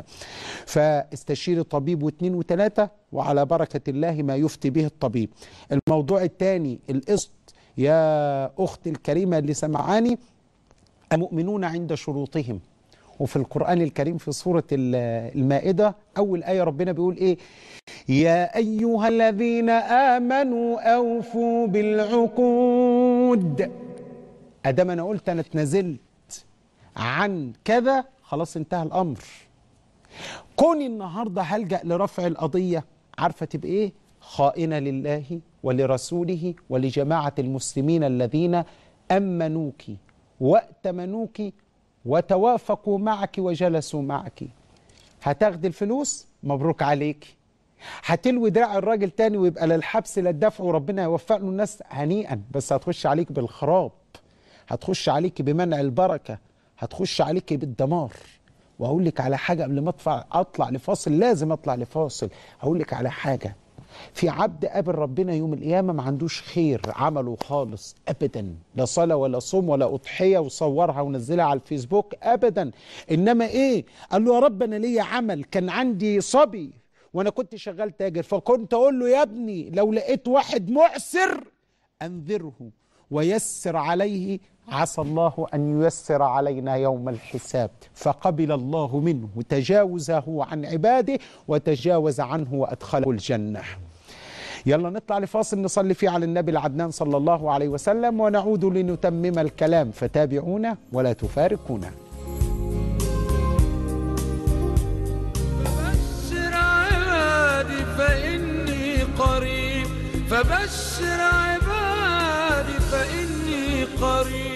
فاستشير طبيب واثنين وثلاثة وعلى بركة الله ما يفتي به الطبيب الموضوع الثاني القسط يا أختي الكريمة اللي سمعاني المؤمنون عند شروطهم وفي القرآن الكريم في سورة المائدة أول آية ربنا بيقول إيه يا أيها الذين آمنوا أوفوا بالعقود أدام أنا قلت أنا اتنازلت عن كذا خلاص انتهى الأمر كوني النهاردة هلجأ لرفع القضية عارفة تبقى إيه خائنة لله ولرسوله ولجماعة المسلمين الذين أمنوك وأتمنوك وتوافقوا معك وجلسوا معك هتاخدي الفلوس مبروك عليك هتلوي دراع الراجل تاني ويبقى لا الحبس لا الدفع وربنا يوفق له الناس هنيئا بس هتخش عليك بالخراب هتخش عليك بمنع البركه هتخش عليك بالدمار وهقول لك على حاجه قبل ما اطلع اطلع لفاصل لازم اطلع لفاصل هقول لك على حاجه في عبد قابل ربنا يوم القيامة ما عندوش خير عمله خالص أبدا لا صلاة ولا صوم ولا أضحية وصورها ونزلها على الفيسبوك أبدا إنما إيه قال له يا رب أنا ليا عمل كان عندي صبي وأنا كنت شغال تاجر فكنت أقول له يا ابني لو لقيت واحد معسر أنذره ويسر عليه عسى الله أن ييسر علينا يوم الحساب فقبل الله منه تجاوزه عن عباده وتجاوز عنه وأدخله الجنة يلا نطلع لفاصل نصلي فيه على النبي العدنان صلى الله عليه وسلم ونعود لنتمم الكلام فتابعونا ولا تفارقونا فبشر عبادي فإني قريب فبشر عبادي فإني قريب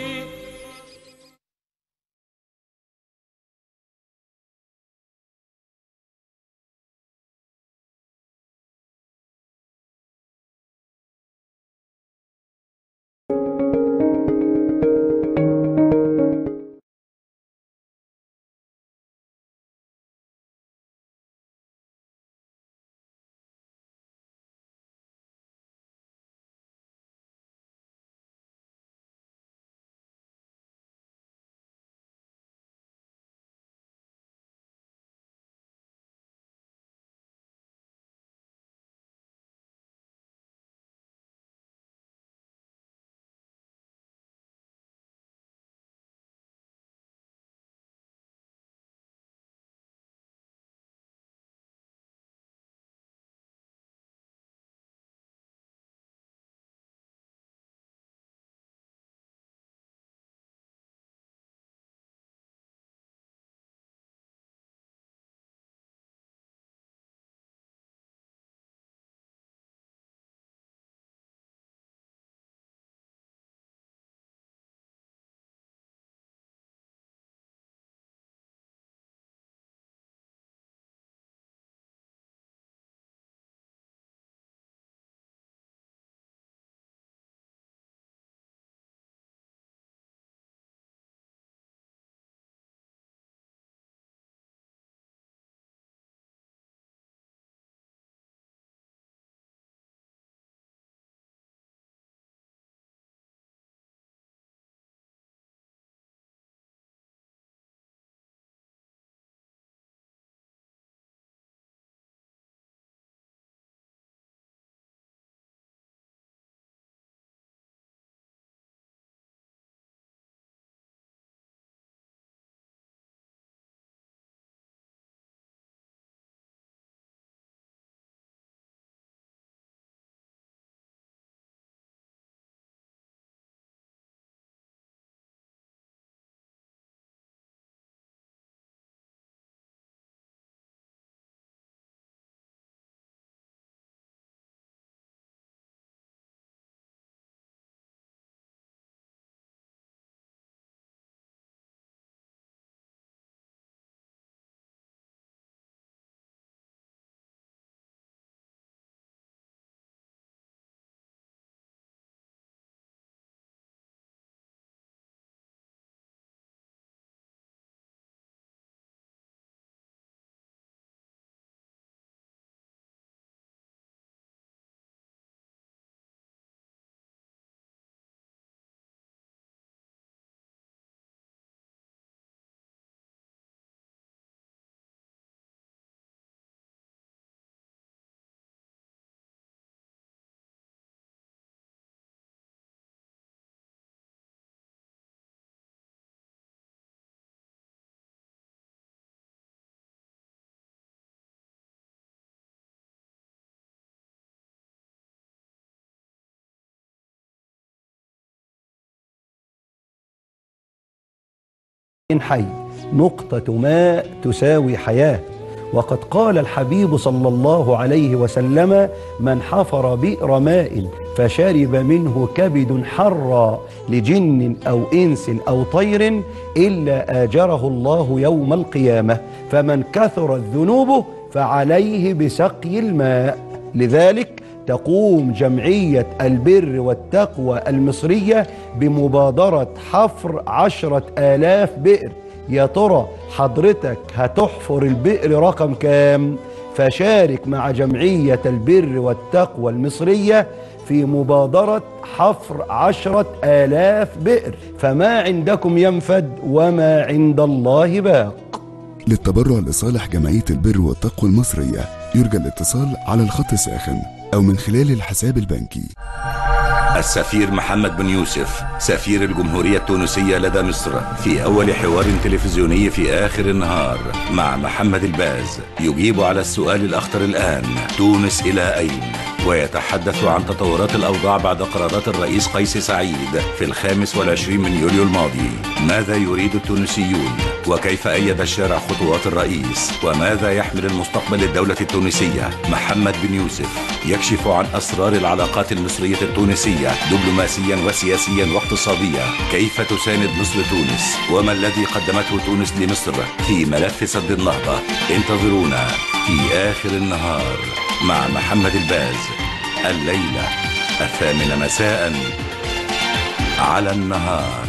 حي نقطة ماء تساوي حياة وقد قال الحبيب صلى الله عليه وسلم من حفر بئر ماء فشرب منه كبد حرا لجن أو إنس أو طير إلا آجره الله يوم القيامة فمن كثرت ذنوبه فعليه بسقي الماء لذلك تقوم جمعية البر والتقوى المصرية بمبادرة حفر عشرة آلاف بئر يا ترى حضرتك هتحفر البئر رقم كام فشارك مع جمعية البر والتقوى المصرية في مبادرة حفر عشرة آلاف بئر فما عندكم ينفد وما عند الله باق للتبرع لصالح جمعية البر والتقوى المصرية يرجى الاتصال على الخط الساخن أو من خلال الحساب البنكي السفير محمد بن يوسف سفير الجمهورية التونسية لدى مصر في أول حوار تلفزيوني في آخر النهار مع محمد الباز يجيب على السؤال الأخطر الآن تونس إلى أين؟ ويتحدث عن تطورات الأوضاع بعد قرارات الرئيس قيس سعيد في الخامس والعشرين من يوليو الماضي ماذا يريد التونسيون؟ وكيف أيد الشارع خطوات الرئيس؟ وماذا يحمل المستقبل للدولة التونسية؟ محمد بن يوسف يكشف عن أسرار العلاقات المصرية التونسية دبلوماسيا وسياسيا واقتصاديا كيف تساند مصر تونس وما الذي قدمته تونس لمصر في ملف سد النهضة انتظرونا في آخر النهار مع محمد الباز الليلة الثامنة مساء على النهار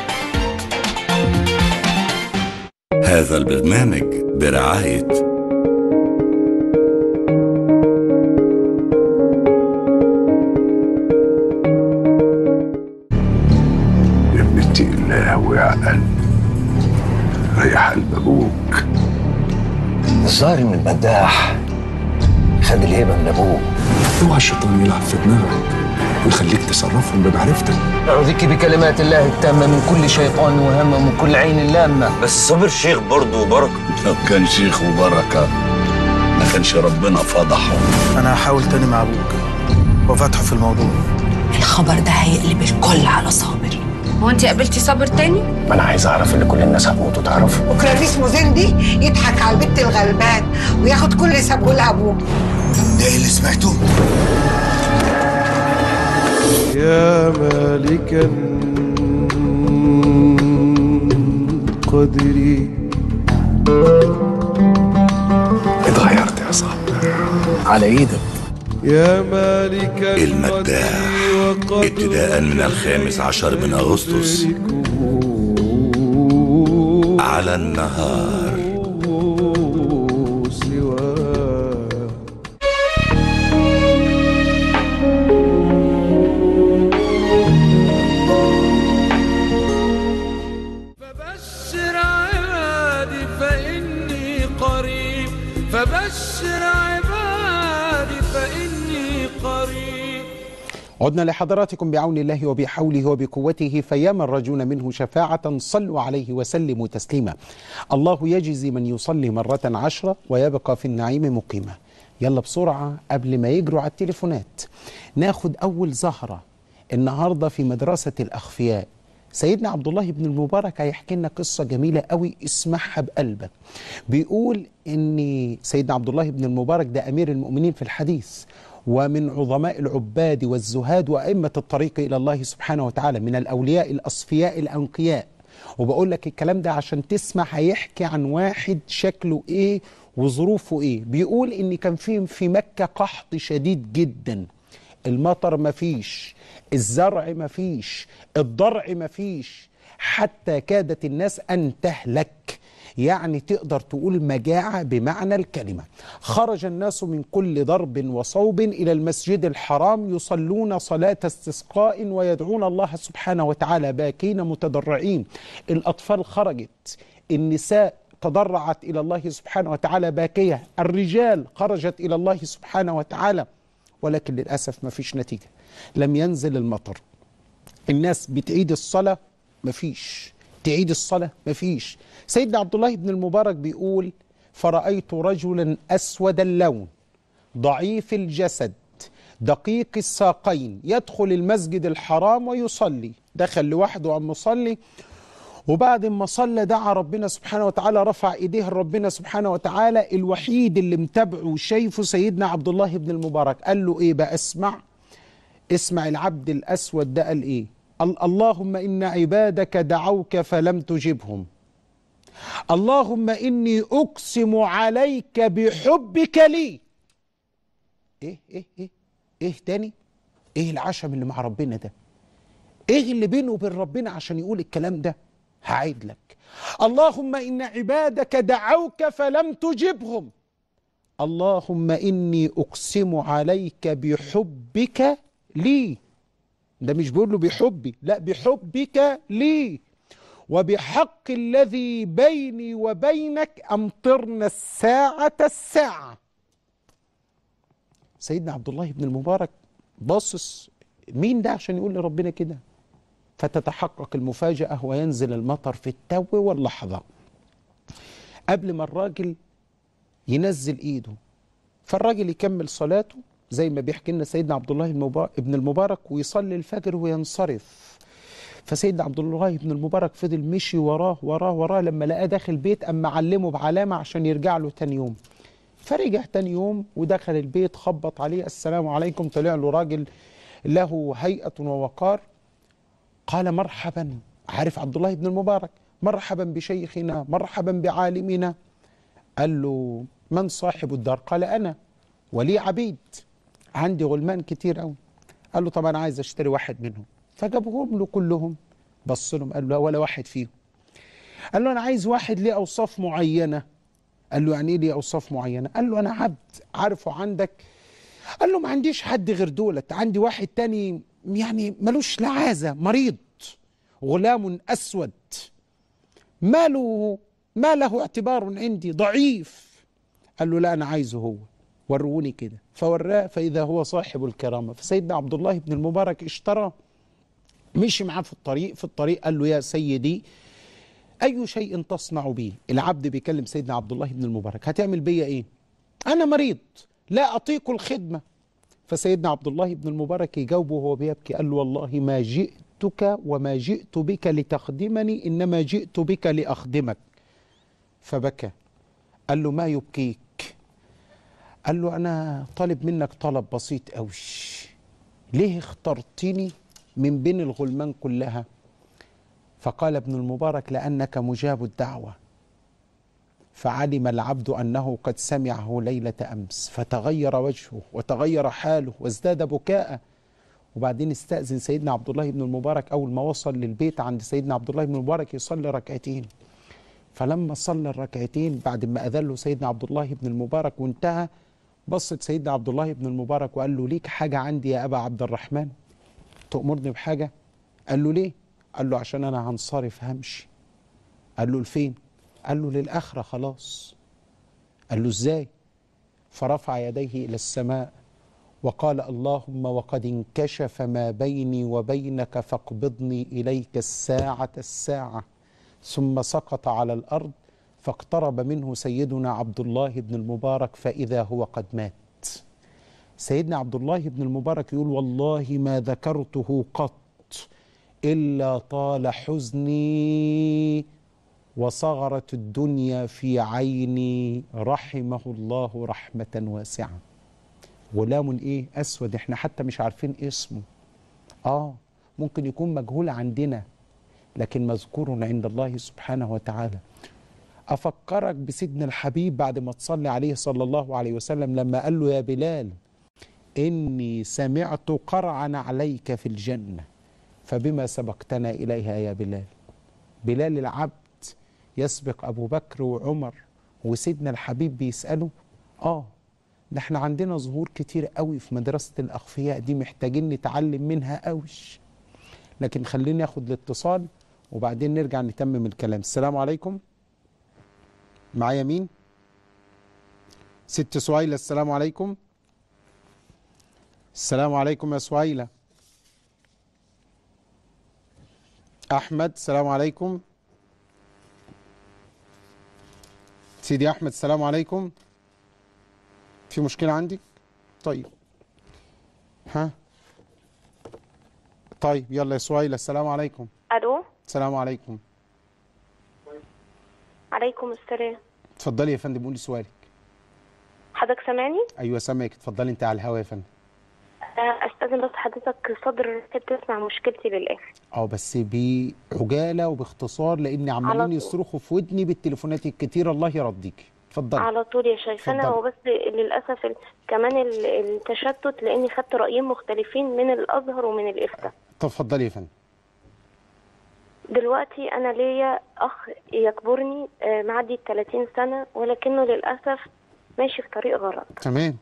هذا البرنامج برعاية يا بنتي الله وعقل ريح قلب ابوك الظاهر من المداح خد الهبه من ابوه اوعى الشيطان يلعب في دماغك ويخليك تصرفهم بمعرفتك أعوذك بكلمات الله التامة من كل شيطان وهمة ومن كل عين لامة بس صبر شيخ برضه وبركة لو كان شيخ وبركه ما كانش ربنا فضحه انا هحاول تاني مع ابوك وفتحه في الموضوع الخبر ده هيقلب الكل على صابر هو انت قابلتي صابر تاني؟ ما أنا عايز أعرف إن كل الناس هتموت وتعرف بكره اسمه زندي يضحك على البت الغلبان وياخد كل اللي سابه لها ابوه ده اللي سمعته يا مالكا قدري اتغيرت يا صاحبي على إيدك يا مالك المداح ابتداء من الخامس عشر من أغسطس على النهار سواه فبشر عبادي فإني قريب فبشر عبادي فإني قريب عدنا لحضراتكم بعون الله وبحوله وبقوته فيا من رجون منه شفاعة صلوا عليه وسلموا تسليما الله يجزي من يصلي مرة عشرة ويبقى في النعيم مقيما يلا بسرعة قبل ما يجروا على التليفونات ناخد أول زهرة النهاردة في مدرسة الأخفياء سيدنا عبد الله بن المبارك هيحكي لنا قصة جميلة قوي اسمعها بقلبك بيقول ان سيدنا عبد الله بن المبارك ده امير المؤمنين في الحديث ومن عظماء العباد والزهاد وأئمة الطريق إلى الله سبحانه وتعالى من الأولياء الأصفياء الأنقياء وبقول لك الكلام ده عشان تسمع هيحكي عن واحد شكله إيه وظروفه إيه بيقول إن كان في في مكة قحط شديد جدا المطر مفيش الزرع مفيش الضرع مفيش حتى كادت الناس أن تهلك يعني تقدر تقول مجاعة بمعنى الكلمة خرج الناس من كل ضرب وصوب إلى المسجد الحرام يصلون صلاة استسقاء ويدعون الله سبحانه وتعالى باكين متضرعين الأطفال خرجت النساء تضرعت إلى الله سبحانه وتعالى باكية الرجال خرجت إلى الله سبحانه وتعالى ولكن للأسف ما فيش نتيجة لم ينزل المطر الناس بتعيد الصلاة مفيش تعيد الصلاة مفيش سيدنا عبد الله بن المبارك بيقول فرأيت رجلا أسود اللون ضعيف الجسد دقيق الساقين يدخل المسجد الحرام ويصلي دخل لوحده عم مصلي وبعد ما صلى دعا ربنا سبحانه وتعالى رفع ايديه لربنا سبحانه وتعالى الوحيد اللي متابعه وشايفه سيدنا عبد الله بن المبارك قال له ايه بقى اسمع اسمع العبد الاسود ده قال ايه ال- اللهم ان عبادك دعوك فلم تجبهم اللهم اني اقسم عليك بحبك لي ايه ايه ايه ايه تاني ايه العشم اللي مع ربنا ده ايه اللي بينه وبين ربنا عشان يقول الكلام ده هعيد لك اللهم ان عبادك دعوك فلم تجبهم اللهم اني اقسم عليك بحبك لي ده مش بيقول له بحبي لا بحبك لي وبحق الذي بيني وبينك امطرنا الساعه الساعه سيدنا عبد الله بن المبارك باصص مين ده عشان يقول لربنا كده فتتحقق المفاجأة وينزل المطر في التو واللحظة قبل ما الراجل ينزل ايده فالراجل يكمل صلاته زي ما بيحكي لنا سيدنا عبد الله المبا- بن المبارك ويصلي الفجر وينصرف فسيدنا عبد الله بن المبارك فضل مشي وراه وراه وراه لما لقاه داخل بيت اما علمه بعلامه عشان يرجع له تاني يوم فرجع تاني يوم ودخل البيت خبط عليه السلام عليكم طلع له راجل له هيئه ووقار قال مرحبا عارف عبد الله بن المبارك مرحبا بشيخنا مرحبا بعالمنا قال له من صاحب الدار قال انا ولي عبيد عندي غلمان كتير قوي قال له طب انا عايز اشتري واحد منهم فجابهم له كلهم بص لهم قال له ولا واحد فيهم قال له انا عايز واحد ليه اوصاف معينه قال له يعني ايه ليه اوصاف معينه قال له انا عبد عارفه عندك قال له ما عنديش حد غير دولت عندي واحد تاني يعني ملوش لا عازه مريض غلام اسود ما له ما له اعتبار عندي ضعيف قال له لا انا عايزه هو وروني كده فوراه فاذا هو صاحب الكرامه فسيدنا عبد الله بن المبارك اشترى مشي معاه في الطريق في الطريق قال له يا سيدي اي شيء تصنع به العبد بيكلم سيدنا عبد الله بن المبارك هتعمل بيا ايه انا مريض لا اطيق الخدمه فسيدنا عبد الله بن المبارك يجاوبه وهو بيبكي قال له والله ما جئتك وما جئت بك لتخدمني انما جئت بك لاخدمك فبكى قال له ما يبكيك قال له انا طالب منك طلب بسيط قوي ليه اخترتني من بين الغلمان كلها فقال ابن المبارك لانك مجاب الدعوه فعلم العبد انه قد سمعه ليله امس فتغير وجهه وتغير حاله وازداد بكاء وبعدين استاذن سيدنا عبد الله بن المبارك اول ما وصل للبيت عند سيدنا عبد الله بن المبارك يصلي ركعتين فلما صلى الركعتين بعد ما اذن له سيدنا عبد الله بن المبارك وانتهى بصت سيدنا عبد الله بن المبارك وقال له ليك حاجه عندي يا ابا عبد الرحمن تأمرني بحاجه قال له ليه قال له عشان انا هنصرف همشي قال له لفين قال له للآخرة خلاص قال له ازاي فرفع يديه إلى السماء وقال اللهم وقد انكشف ما بيني وبينك فاقبضني إليك الساعة الساعة ثم سقط على الأرض فاقترب منه سيدنا عبد الله بن المبارك فإذا هو قد مات سيدنا عبد الله بن المبارك يقول والله ما ذكرته قط إلا طال حزني وصغرت الدنيا في عيني رحمه الله رحمة واسعة غلام ايه اسود احنا حتى مش عارفين اسمه اه ممكن يكون مجهول عندنا لكن مذكور عند الله سبحانه وتعالى افكرك بسيدنا الحبيب بعد ما تصلي عليه صلى الله عليه وسلم لما قال له يا بلال اني سمعت قرعا عليك في الجنه فبما سبقتنا اليها يا بلال بلال العبد يسبق ابو بكر وعمر وسيدنا الحبيب بيساله اه ده احنا عندنا ظهور كتير قوي في مدرسه الاخفياء دي محتاجين نتعلم منها قوي لكن خليني اخد الاتصال وبعدين نرجع نتمم الكلام السلام عليكم معايا مين ست سهيلة السلام عليكم السلام عليكم يا سهيلة أحمد السلام عليكم سيدي أحمد السلام عليكم في مشكلة عندك طيب ها طيب يلا يا سهيلة السلام عليكم الو السلام عليكم وعليكم السلام اتفضلي يا فندم قولي سؤالك حضرتك سامعني ايوه سامعك اتفضلي انت على الهوا يا فندم آه، استاذن بس حضرتك صدر تسمع مشكلتي للاخر اه بس بعجاله وباختصار لان على عمالين طول. يصرخوا في ودني بالتليفونات الكتير الله يرضيك اتفضلي على طول يا شيخ انا اتفضلي. هو بس للاسف ال- كمان ال- التشتت لاني خدت رايين مختلفين من الازهر ومن الافتاء طب اتفضلي يا فندم دلوقتي انا ليا اخ يكبرني آه، معدي ال 30 سنه ولكنه للاسف ماشي في طريق غلط تمام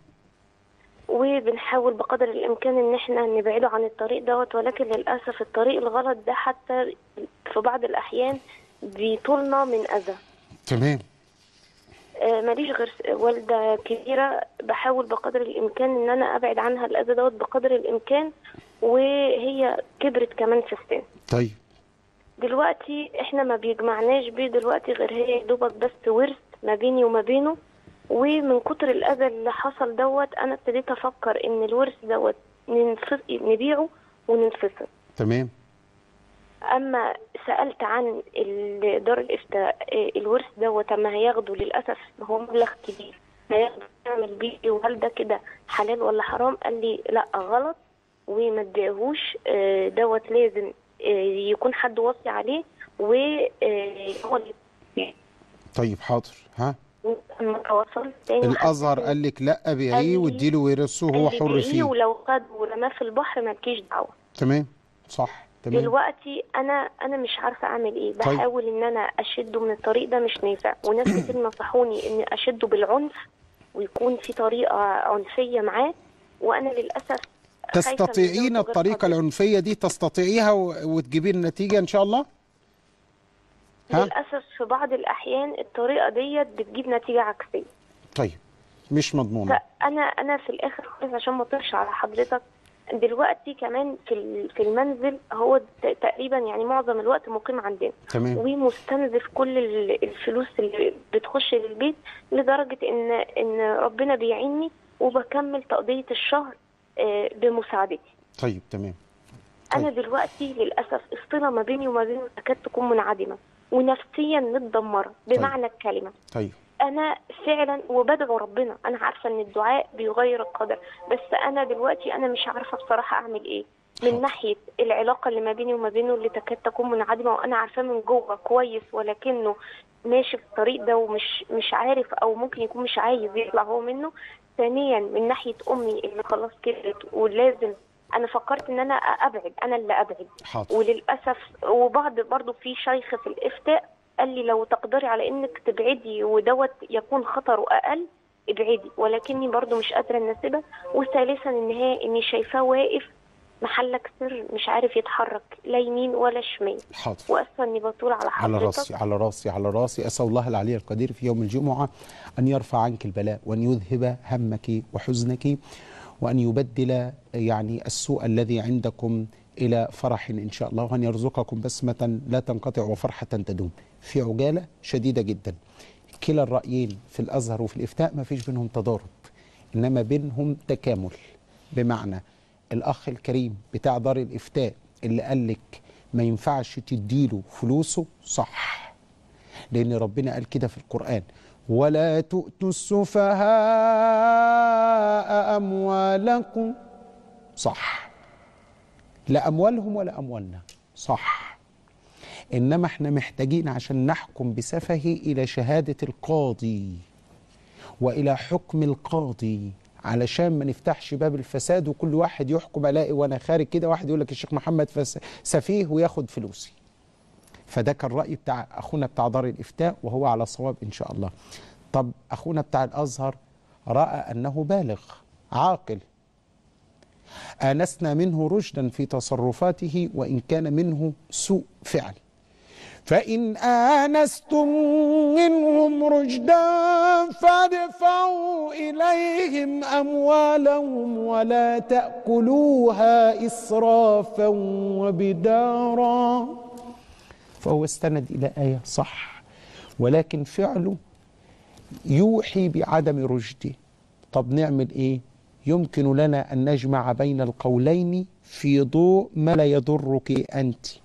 وبنحاول بقدر الامكان ان احنا نبعده عن الطريق دوت ولكن للاسف الطريق الغلط ده حتى في بعض الاحيان بيطولنا من اذى تمام آه، ماليش غير س- والدة كبيرة بحاول بقدر الإمكان إن أنا أبعد عنها الأذى دوت بقدر الإمكان وهي كبرت كمان في السن طيب دلوقتي إحنا ما بيجمعناش بيه دلوقتي غير هي يا دوبك بس ورث ما بيني وما بينه ومن كتر الأذى اللي حصل دوت أنا ابتديت أفكر إن الورث دوت ننفص... نبيعه وننفصل تمام اما سالت عن ال- دار الافتاء إيه الورث دوت اما هياخده للاسف هو مبلغ كبير هياخده يعمل بيه إيه وهل ده كده حلال ولا حرام قال لي لا غلط وما تبيعهوش آه، دوت لازم آه، يكون حد وصي عليه وهو اللي طيب حاضر ها لما تواصلت تاني الازهر قال لك لا بيعيه واديله ورثه وهو قال لي حر بيعيه فيه ولو خد ورماه في البحر مالكيش دعوه تمام صح تمام دلوقتي انا انا مش عارفه اعمل ايه طيب. بحاول ان انا اشده من الطريق ده مش نافع وناس كتير نصحوني ان اشده بالعنف ويكون في طريقه عنفيه معاه وانا للاسف خايفة من تستطيعين زوجه غير الطريقه قادرة. العنفيه دي تستطيعيها و- وتجيبي النتيجه ان شاء الله ها للاسف في بعض الاحيان الطريقه ديت بتجيب نتيجه عكسيه طيب مش مضمونه فانا انا في الاخر خالص عشان ما اطيرش على حضرتك دلوقتي كمان في ال- في المنزل هو ت- تقريبا يعني معظم الوقت مقيم عندنا تمام. ومستنزف كل ال- الفلوس اللي بتخش للبيت لدرجه ان ان ربنا بيعيني وبكمل تقضيه الشهر آه، بمساعدتي طيب تمام انا دلوقتي للاسف الصله ما بيني وما بينه تكاد تكون منعدمه ونفسيا متدمره بمعنى الكلمه طيب انا فعلا وبدعو ربنا انا عارفه ان الدعاء بيغير القدر بس انا دلوقتي انا مش عارفه بصراحه اعمل ايه من ناحيه العلاقه اللي ما بيني وما بينه اللي تكاد تكون منعدمه وانا عارفاه من جوه كويس ولكنه ماشي في الطريق ده ومش مش عارف او ممكن يكون مش عايز يطلع هو منه ثانيا من ناحيه امي اللي خلاص كبرت ولازم انا فكرت ان انا ابعد انا اللي ابعد حاضر وللاسف وبعض برضو في شيخ في الافتاء قال لي لو تقدري على انك تبعدي ودوت يكون خطره اقل ابعدي ولكني برضو مش قادره اناسبها وثالثا ان هي اني شايفاه واقف محلك سر مش عارف يتحرك لا يمين ولا شمال حاضر واسفه اني بطول على على حضرتك راسي على راسي على راسي أسأل الله العلي القدير في يوم الجمعة أن يرفع عنك البلاء وأن يذهب همك وحزنك وأن يبدل يعني السوء الذي عندكم إلى فرح إن شاء الله وأن يرزقكم بسمة لا تنقطع وفرحة تدوم في عجالة شديدة جدا كلا الرأيين في الأزهر وفي الإفتاء ما فيش بينهم تضارب إنما بينهم تكامل بمعنى الأخ الكريم بتاع دار الإفتاء اللي قال لك ما ينفعش تديله فلوسه صح لأن ربنا قال كده في القرآن ولا تؤتوا السفهاء أموالكم صح لا أموالهم ولا أموالنا صح إنما احنا محتاجين عشان نحكم بسفهه إلى شهادة القاضي وإلى حكم القاضي علشان ما نفتحش باب الفساد وكل واحد يحكم الاقي وانا خارج كده واحد يقول لك الشيخ محمد فس- سفيه وياخد فلوسي فده كان راي بتاع اخونا بتاع دار الافتاء وهو على صواب ان شاء الله طب اخونا بتاع الازهر راى انه بالغ عاقل انسنا منه رشدا في تصرفاته وان كان منه سوء فعل فإن آنستم منهم رشدا فادفعوا إليهم أموالهم ولا تأكلوها إسرافا وبدارا فهو استند إلى آية صح ولكن فعله يوحي بعدم رشده طب نعمل إيه يمكن لنا أن نجمع بين القولين في ضوء ما لا يضرك أنت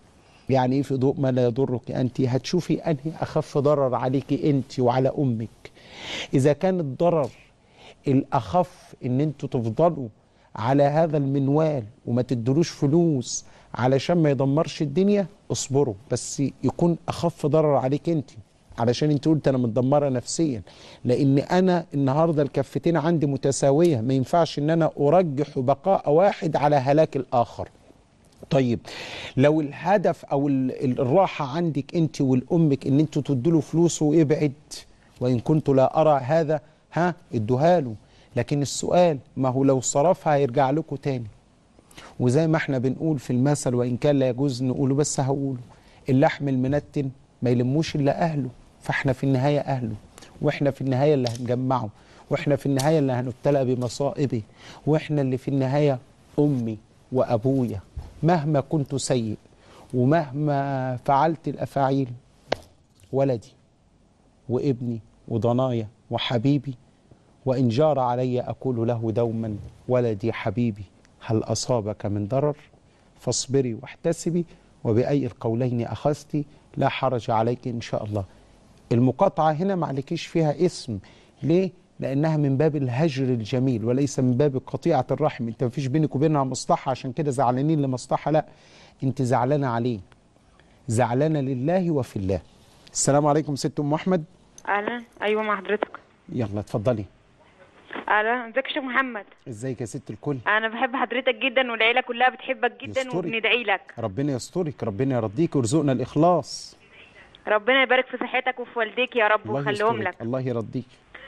يعني ايه في ضوء ما لا يضرك انت هتشوفي انهي اخف ضرر عليك انت وعلى امك اذا كان الضرر الاخف ان انتوا تفضلوا على هذا المنوال وما تدلوش فلوس علشان ما يدمرش الدنيا اصبروا بس يكون اخف ضرر عليك انت علشان انت قلت انا متدمره نفسيا لان انا النهارده الكفتين عندي متساويه ما ينفعش ان انا ارجح بقاء واحد على هلاك الاخر طيب لو الهدف او ال- ال- الراحه عندك انت والامك ان انتوا تدوا فلوس وابعد وان كنت لا ارى هذا ها ادوها له لكن السؤال ما هو لو صرفها هيرجع لكم تاني وزي ما احنا بنقول في المثل وان كان لا يجوز نقوله بس هقوله اللحم المنتن ما يلموش الا اهله فاحنا في النهايه اهله واحنا في النهايه اللي هنجمعه واحنا في النهايه اللي هنبتلى بمصائبه واحنا اللي في النهايه امي وابويا مهما كنت سيء ومهما فعلت الافاعيل ولدي وابني وضنايا وحبيبي وإن جار علي أقول له دوما ولدي حبيبي هل أصابك من ضرر فاصبري واحتسبي وبأي القولين أخذت لا حرج عليك إن شاء الله المقاطعة هنا ما عليكيش فيها اسم ليه؟ لأنها من باب الهجر الجميل وليس من باب قطيعة الرحم أنت مفيش بينك وبينها مصلحة عشان كده زعلانين لمصلحة لا أنت زعلانة عليه زعلانة لله وفي الله السلام عليكم ست أم أحمد اهلا ايوه مع حضرتك يلا اتفضلي اهلا ازيك يا شيخ محمد ازيك يا ست الكل انا بحب حضرتك جدا والعيله كلها بتحبك جدا يسترك. وبندعي لك ربنا يسترك ربنا يرضيك ويرزقنا الإخلاص ربنا يبارك في صحتك وفي والديك يا رب الله ويخليهم يسترك لك الله يرضيك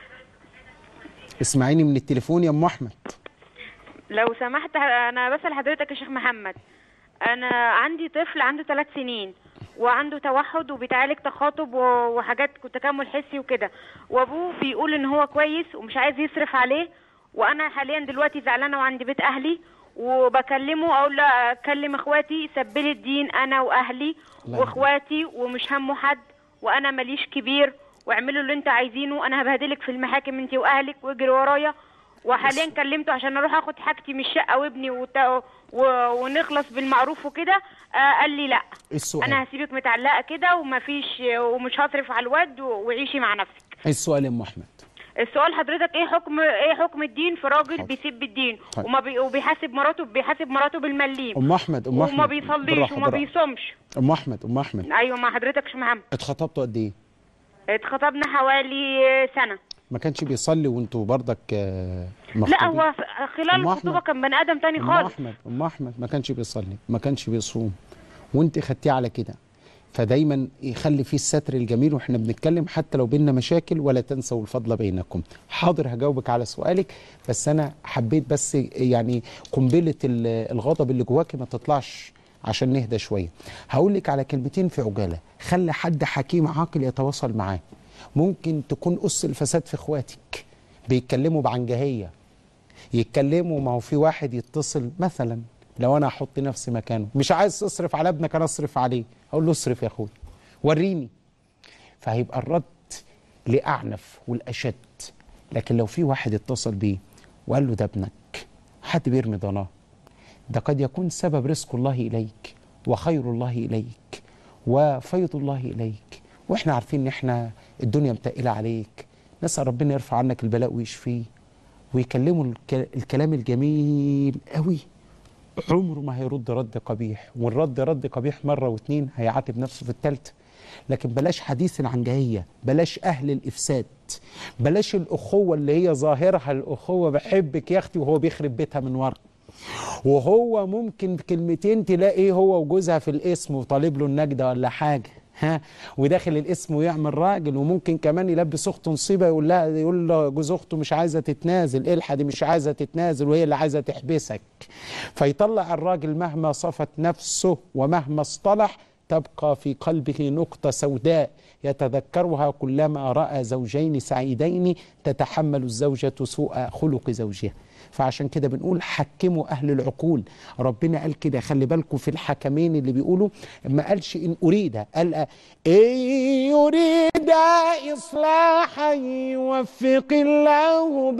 اسمعيني من التليفون يا ام احمد لو سمحت انا بسال حضرتك يا شيخ محمد انا عندي طفل عنده ثلاث سنين وعنده توحد وبيتعالج تخاطب و- وحاجات تكامل حسي وكده وابوه بيقول ان هو كويس ومش عايز يصرف عليه وانا حاليا دلوقتي زعلانه وعندي بيت اهلي وبكلمه اقول له اكلم اخواتي سبلي الدين انا واهلي الله واخواتي ومش همه حد وانا ماليش كبير واعملوا اللي انتوا عايزينه انا هبهدلك في المحاكم انت واهلك واجري ورايا وحاليا كلمته عشان اروح اخد حاجتي من الشقه وابني وت... و... ونخلص بالمعروف وكده آه قال لي لا إيه السؤال؟ انا هسيبك متعلقه كده ومفيش ومش هصرف على الواد و... وعيشي مع نفسك ايه السؤال يا ام احمد السؤال حضرتك ايه حكم ايه حكم الدين في راجل بيسيب الدين طيب. وما بي... وبيحاسب مراته بيحاسب مراته بالمليم ام احمد ام احمد وما بيصليش بالراحة، وما بالراحة. بيصومش ام احمد ام احمد ايوه مع حضرتك يا شيخ محمد اتخطبتوا قد ايه اتخطبنا حوالي سنه ما كانش بيصلي وانتوا برضك آه، لا مخطوبين؟ هو خلال أم الخطوبه أحمد. كان بني ادم تاني ام خالص احمد ام احمد ما كانش بيصلي ما كانش بيصوم وانت خدتيه على كده فدايما يخلي فيه الستر الجميل واحنا بنتكلم حتى لو بينا مشاكل ولا تنسوا الفضل بينكم حاضر هجاوبك على سؤالك بس انا حبيت بس يعني قنبله ال- الغضب اللي جواكي ما تطلعش عشان نهدى شويه هقول لك على كلمتين في عجاله خلي حد حكيم عاقل يتواصل معاه ممكن تكون اس الفساد في اخواتك بيتكلموا بعنجهيه يتكلموا ما هو في واحد يتصل مثلا لو انا احط نفسي مكانه مش عايز تصرف على ابنك انا اصرف عليه اقول له اصرف يا اخوي وريني فهيبقى الرد لاعنف والاشد لكن لو في واحد اتصل بيه وقال له ده ابنك حد بيرمي ضناه ده قد يكون سبب رزق الله اليك وخير الله اليك وفيض الله اليك واحنا عارفين ان احنا الدنيا متقله عليك نسال ربنا يرفع عنك البلاء ويشفيه ويكلموا الك- الكلام الجميل قوي عمره ما هيرد رد قبيح والرد رد قبيح مرة واتنين هيعاتب نفسه في التالتة لكن بلاش حديث العنجهية بلاش أهل الإفساد بلاش الأخوة اللي هي ظاهرها الأخوة بحبك يا أختي وهو بيخرب بيتها من ورا وهو ممكن بكلمتين تلاقي هو وجوزها في الاسم وطالب له النجدة ولا حاجة ها وداخل الاسم ويعمل راجل وممكن كمان يلبس اخته نصيبه يقول لها يقول له جوز اخته مش عايزه تتنازل الحق دي مش عايزه تتنازل وهي اللي عايزه تحبسك فيطلع الراجل مهما صفت نفسه ومهما اصطلح تبقى في قلبه نقطة سوداء يتذكرها كلما رأى زوجين سعيدين تتحمل الزوجة سوء خلق زوجها فعشان كده بنقول حكموا أهل العقول ربنا قال كده خلي بالكم في الحكمين اللي بيقولوا ما قالش إن أريد قال إن يريد إصلاحا يوفق الله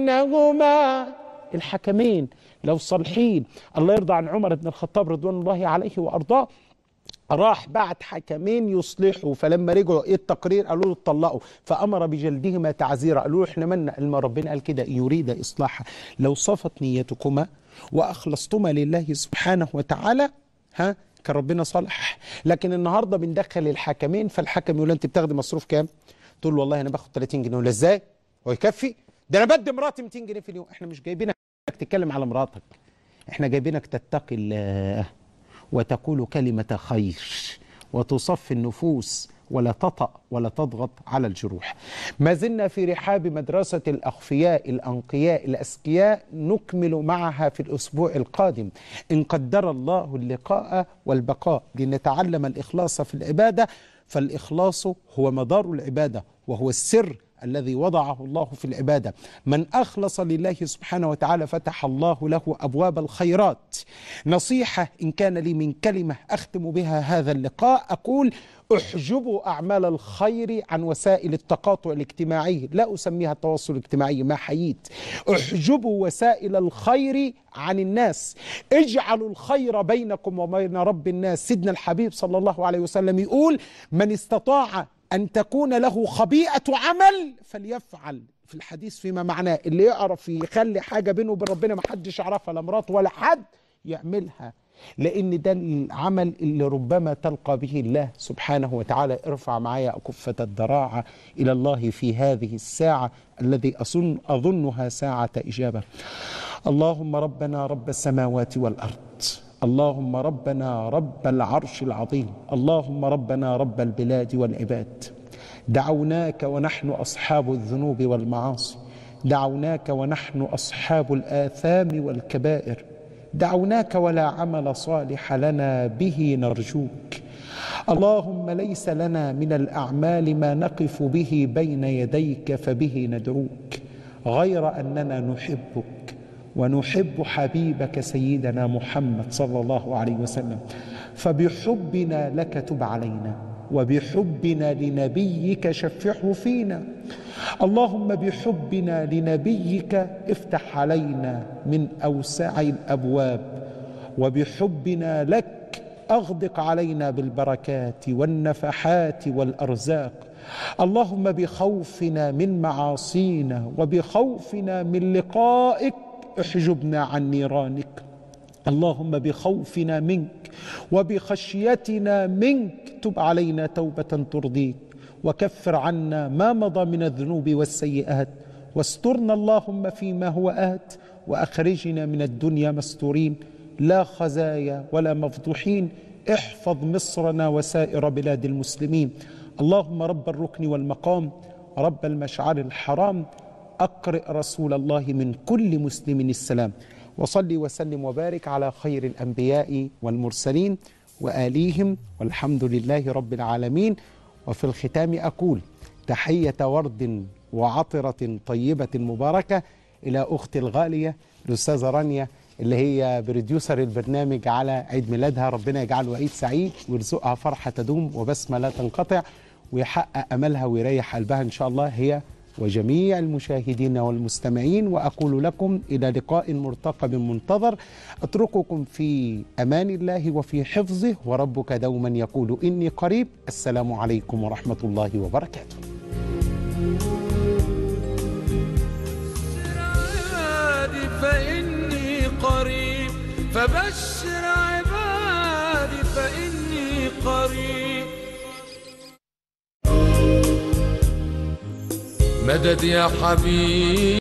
بينهما الحكمين لو صالحين الله يرضى عن عمر بن الخطاب رضوان الله عليه وأرضاه راح بعت حكمين يصلحوا فلما رجعوا ايه التقرير قالوا له اتطلقوا فامر بجلدهما تعزيرا قالوا له احنا مالنا ما ربنا قال كده يريد اصلاحا لو صفت نيتكما واخلصتما لله سبحانه وتعالى ها كان ربنا صالح لكن النهارده بندخل الحكمين فالحكم يقول له انت بتاخدي مصروف كام؟ تقول له والله انا باخد 30 جنيه ولا ازاي؟ هو يكفي؟ ده انا بدي مراتي 200 جنيه في اليوم احنا مش جايبينك تتكلم على مراتك احنا جايبينك تتقي الله وتقول كلمة خير وتصفي النفوس ولا تطأ ولا تضغط على الجروح ما زلنا في رحاب مدرسة الأخفياء الأنقياء الأذكياء نكمل معها في الأسبوع القادم إن قدر الله اللقاء والبقاء لنتعلم الإخلاص في العبادة فالإخلاص هو مدار العبادة وهو السر الذي وضعه الله في العبادة من أخلص لله سبحانه وتعالى فتح الله له أبواب الخيرات نصيحة إن كان لي من كلمة أختم بها هذا اللقاء أقول احجبوا أعمال الخير عن وسائل التقاطع الاجتماعي لا أسميها التواصل الاجتماعي ما حييت احجبوا وسائل الخير عن الناس اجعلوا الخير بينكم وبين رب الناس سيدنا الحبيب صلى الله عليه وسلم يقول من استطاع أن تكون له خبيئة عمل فليفعل في الحديث فيما معناه اللي يعرف يخلي حاجة بينه وبين ربنا ما حدش يعرفها لا مراته ولا حد يعملها لأن ده العمل اللي ربما تلقى به الله سبحانه وتعالى ارفع معايا أكفة الضراعة إلى الله في هذه الساعة الذي أظن أظنها ساعة إجابة اللهم ربنا رب السماوات والأرض اللهم ربنا رب العرش العظيم اللهم ربنا رب البلاد والعباد دعوناك ونحن أصحاب الذنوب والمعاصي دعوناك ونحن أصحاب الآثام والكبائر دعوناك ولا عمل صالح لنا به نرجوك اللهم ليس لنا من الأعمال ما نقف به بين يديك فبه ندعوك غير أننا نحبك ونحب حبيبك سيدنا محمد صلى الله عليه وسلم فبحبنا لك تب علينا وبحبنا لنبيك شفعه فينا اللهم بحبنا لنبيك افتح علينا من اوسع الابواب وبحبنا لك اغدق علينا بالبركات والنفحات والارزاق اللهم بخوفنا من معاصينا وبخوفنا من لقائك احجبنا عن نيرانك اللهم بخوفنا منك وبخشيتنا منك تب علينا توبة ترضيك وكفر عنا ما مضى من الذنوب والسيئات واسترنا اللهم فيما هو آت وأخرجنا من الدنيا مستورين لا خزايا ولا مفضوحين احفظ مصرنا وسائر بلاد المسلمين اللهم رب الركن والمقام رب المشعر الحرام أقرئ رسول الله من كل مسلم السلام وصلي وسلم وبارك على خير الأنبياء والمرسلين وآليهم والحمد لله رب العالمين وفي الختام أقول تحية ورد وعطرة طيبة مباركة إلى أختي الغالية الأستاذة رانيا اللي هي بروديوسر البرنامج على عيد ميلادها ربنا يجعله عيد سعيد ويرزقها فرحة تدوم وبسمة لا تنقطع ويحقق أملها ويريح قلبها إن شاء الله هي وجميع المشاهدين والمستمعين واقول لكم الى لقاء مرتقب منتظر اترككم في امان الله وفي حفظه وربك دوما يقول اني قريب السلام عليكم ورحمه الله وبركاته. عبادي فإني قريب فبشر عبادي فإني قريب مدد يا حبيبي